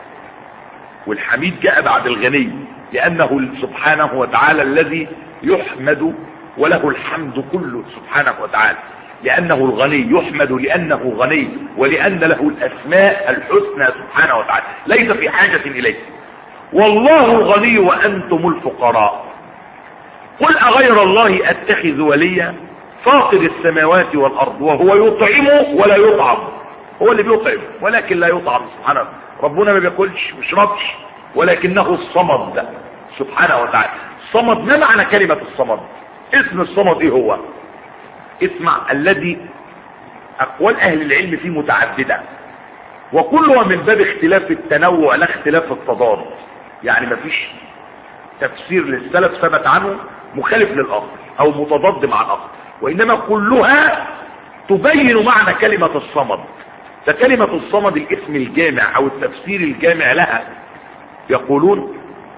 والحميد جاء بعد الغني لانه سبحانه وتعالى الذي يحمد وله الحمد كله سبحانه وتعالى لانه الغني يحمد لانه غني ولان له الاسماء الحسنى سبحانه وتعالى ليس في حاجة اليه والله الغني وانتم الفقراء قل اغير الله اتخذ وليا فاطر السماوات والارض وهو يطعم ولا يطعم هو اللي بيطعم ولكن لا يطعم سبحانه ربنا ما بياكلش مش ربش ولكنه الصمد سبحانه وتعالى الصمد ما معنى كلمة الصمد اسم الصمد ايه هو اسمع الذي اقوال اهل العلم فيه متعددة وكلها من باب اختلاف التنوع لا اختلاف التضاد يعني مفيش تفسير للسلف ثبت عنه مخالف للاخر او متضاد مع الاخر وانما كلها تبين معنى كلمة الصمد فكلمة الصمد الاسم الجامع او التفسير الجامع لها يقولون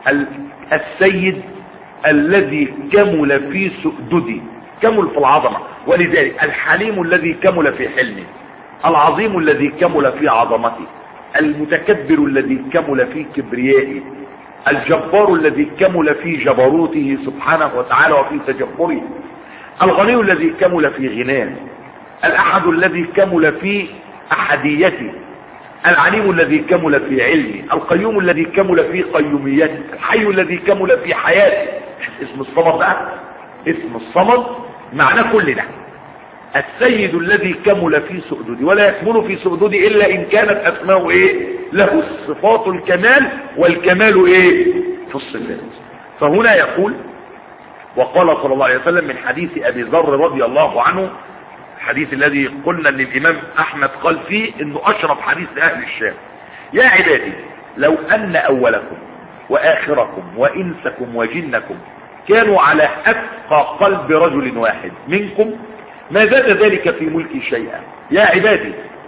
السيد الذي كمل في سؤدده كمل في العظمة ولذلك الحليم الذي كمل في حلمه العظيم الذي كمل في عظمته المتكبر الذي كمل في كبريائه الجبار الذي كمل في جبروته سبحانه وتعالى وفي تجبره الغني الذي كمل في غناه الاحد الذي كمل في احديته العليم الذي كمل في علمه القيوم الذي كمل في قيوميته الحي الذي كمل في حياته اسم الصمد بقى اسم الصمد معناه كل ده السيد الذي كمل في سؤدده ولا يكمل في سؤدده الا ان كانت اسماءه ايه له صفات الكمال والكمال ايه في الصفات فهنا يقول وقال صلى الله عليه وسلم من حديث ابي ذر رضي الله عنه الحديث الذي قلنا ان الامام احمد قال فيه انه اشرف حديث لاهل الشام يا عبادي لو ان اولكم واخركم وانسكم وجنكم كانوا على اتقى قلب رجل واحد منكم ما زاد ذلك في ملكي شيئا يا عبادي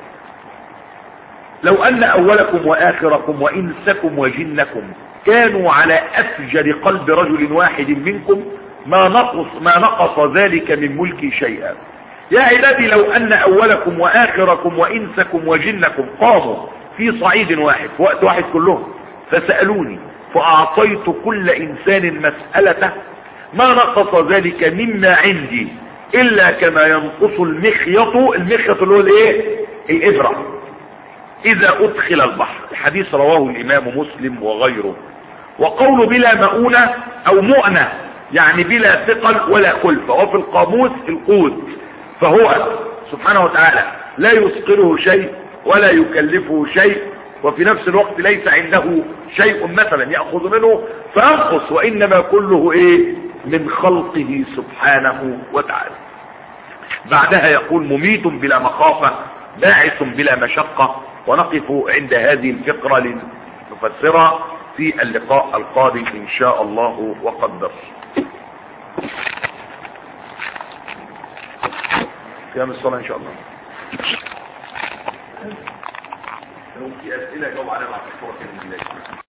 لو ان اولكم واخركم وانسكم وجنكم كانوا على افجر قلب رجل واحد منكم ما نقص ما نقص ذلك من ملكي شيئا يا عبادي لو ان اولكم واخركم وانسكم وجنكم قاموا في صعيد واحد في وقت واحد كلهم فسألوني فاعطيت كل انسان مسألته ما نقص ذلك مما عندي الا كما ينقص المخيط المخيط اللي هو الايه الابرة اذا ادخل البحر الحديث رواه الامام مسلم وغيره وقول بلا مؤونة او مؤنة يعني بلا ثقل ولا كلفة وفي القاموس القوت فهو سبحانه وتعالى لا يثقله شيء ولا يكلفه شيء وفي نفس الوقت ليس عنده شيء مثلا يأخذ منه فينقص وإنما كله إيه من خلقه سبحانه وتعالى بعدها يقول مميت بلا مخافة باعث بلا مشقة ونقف عند هذه الفقرة لنفسرها في اللقاء القادم إن شاء الله وقدر قيام الصلاة إن شاء الله لو في أسئلة جاوب عليها مع الدكتور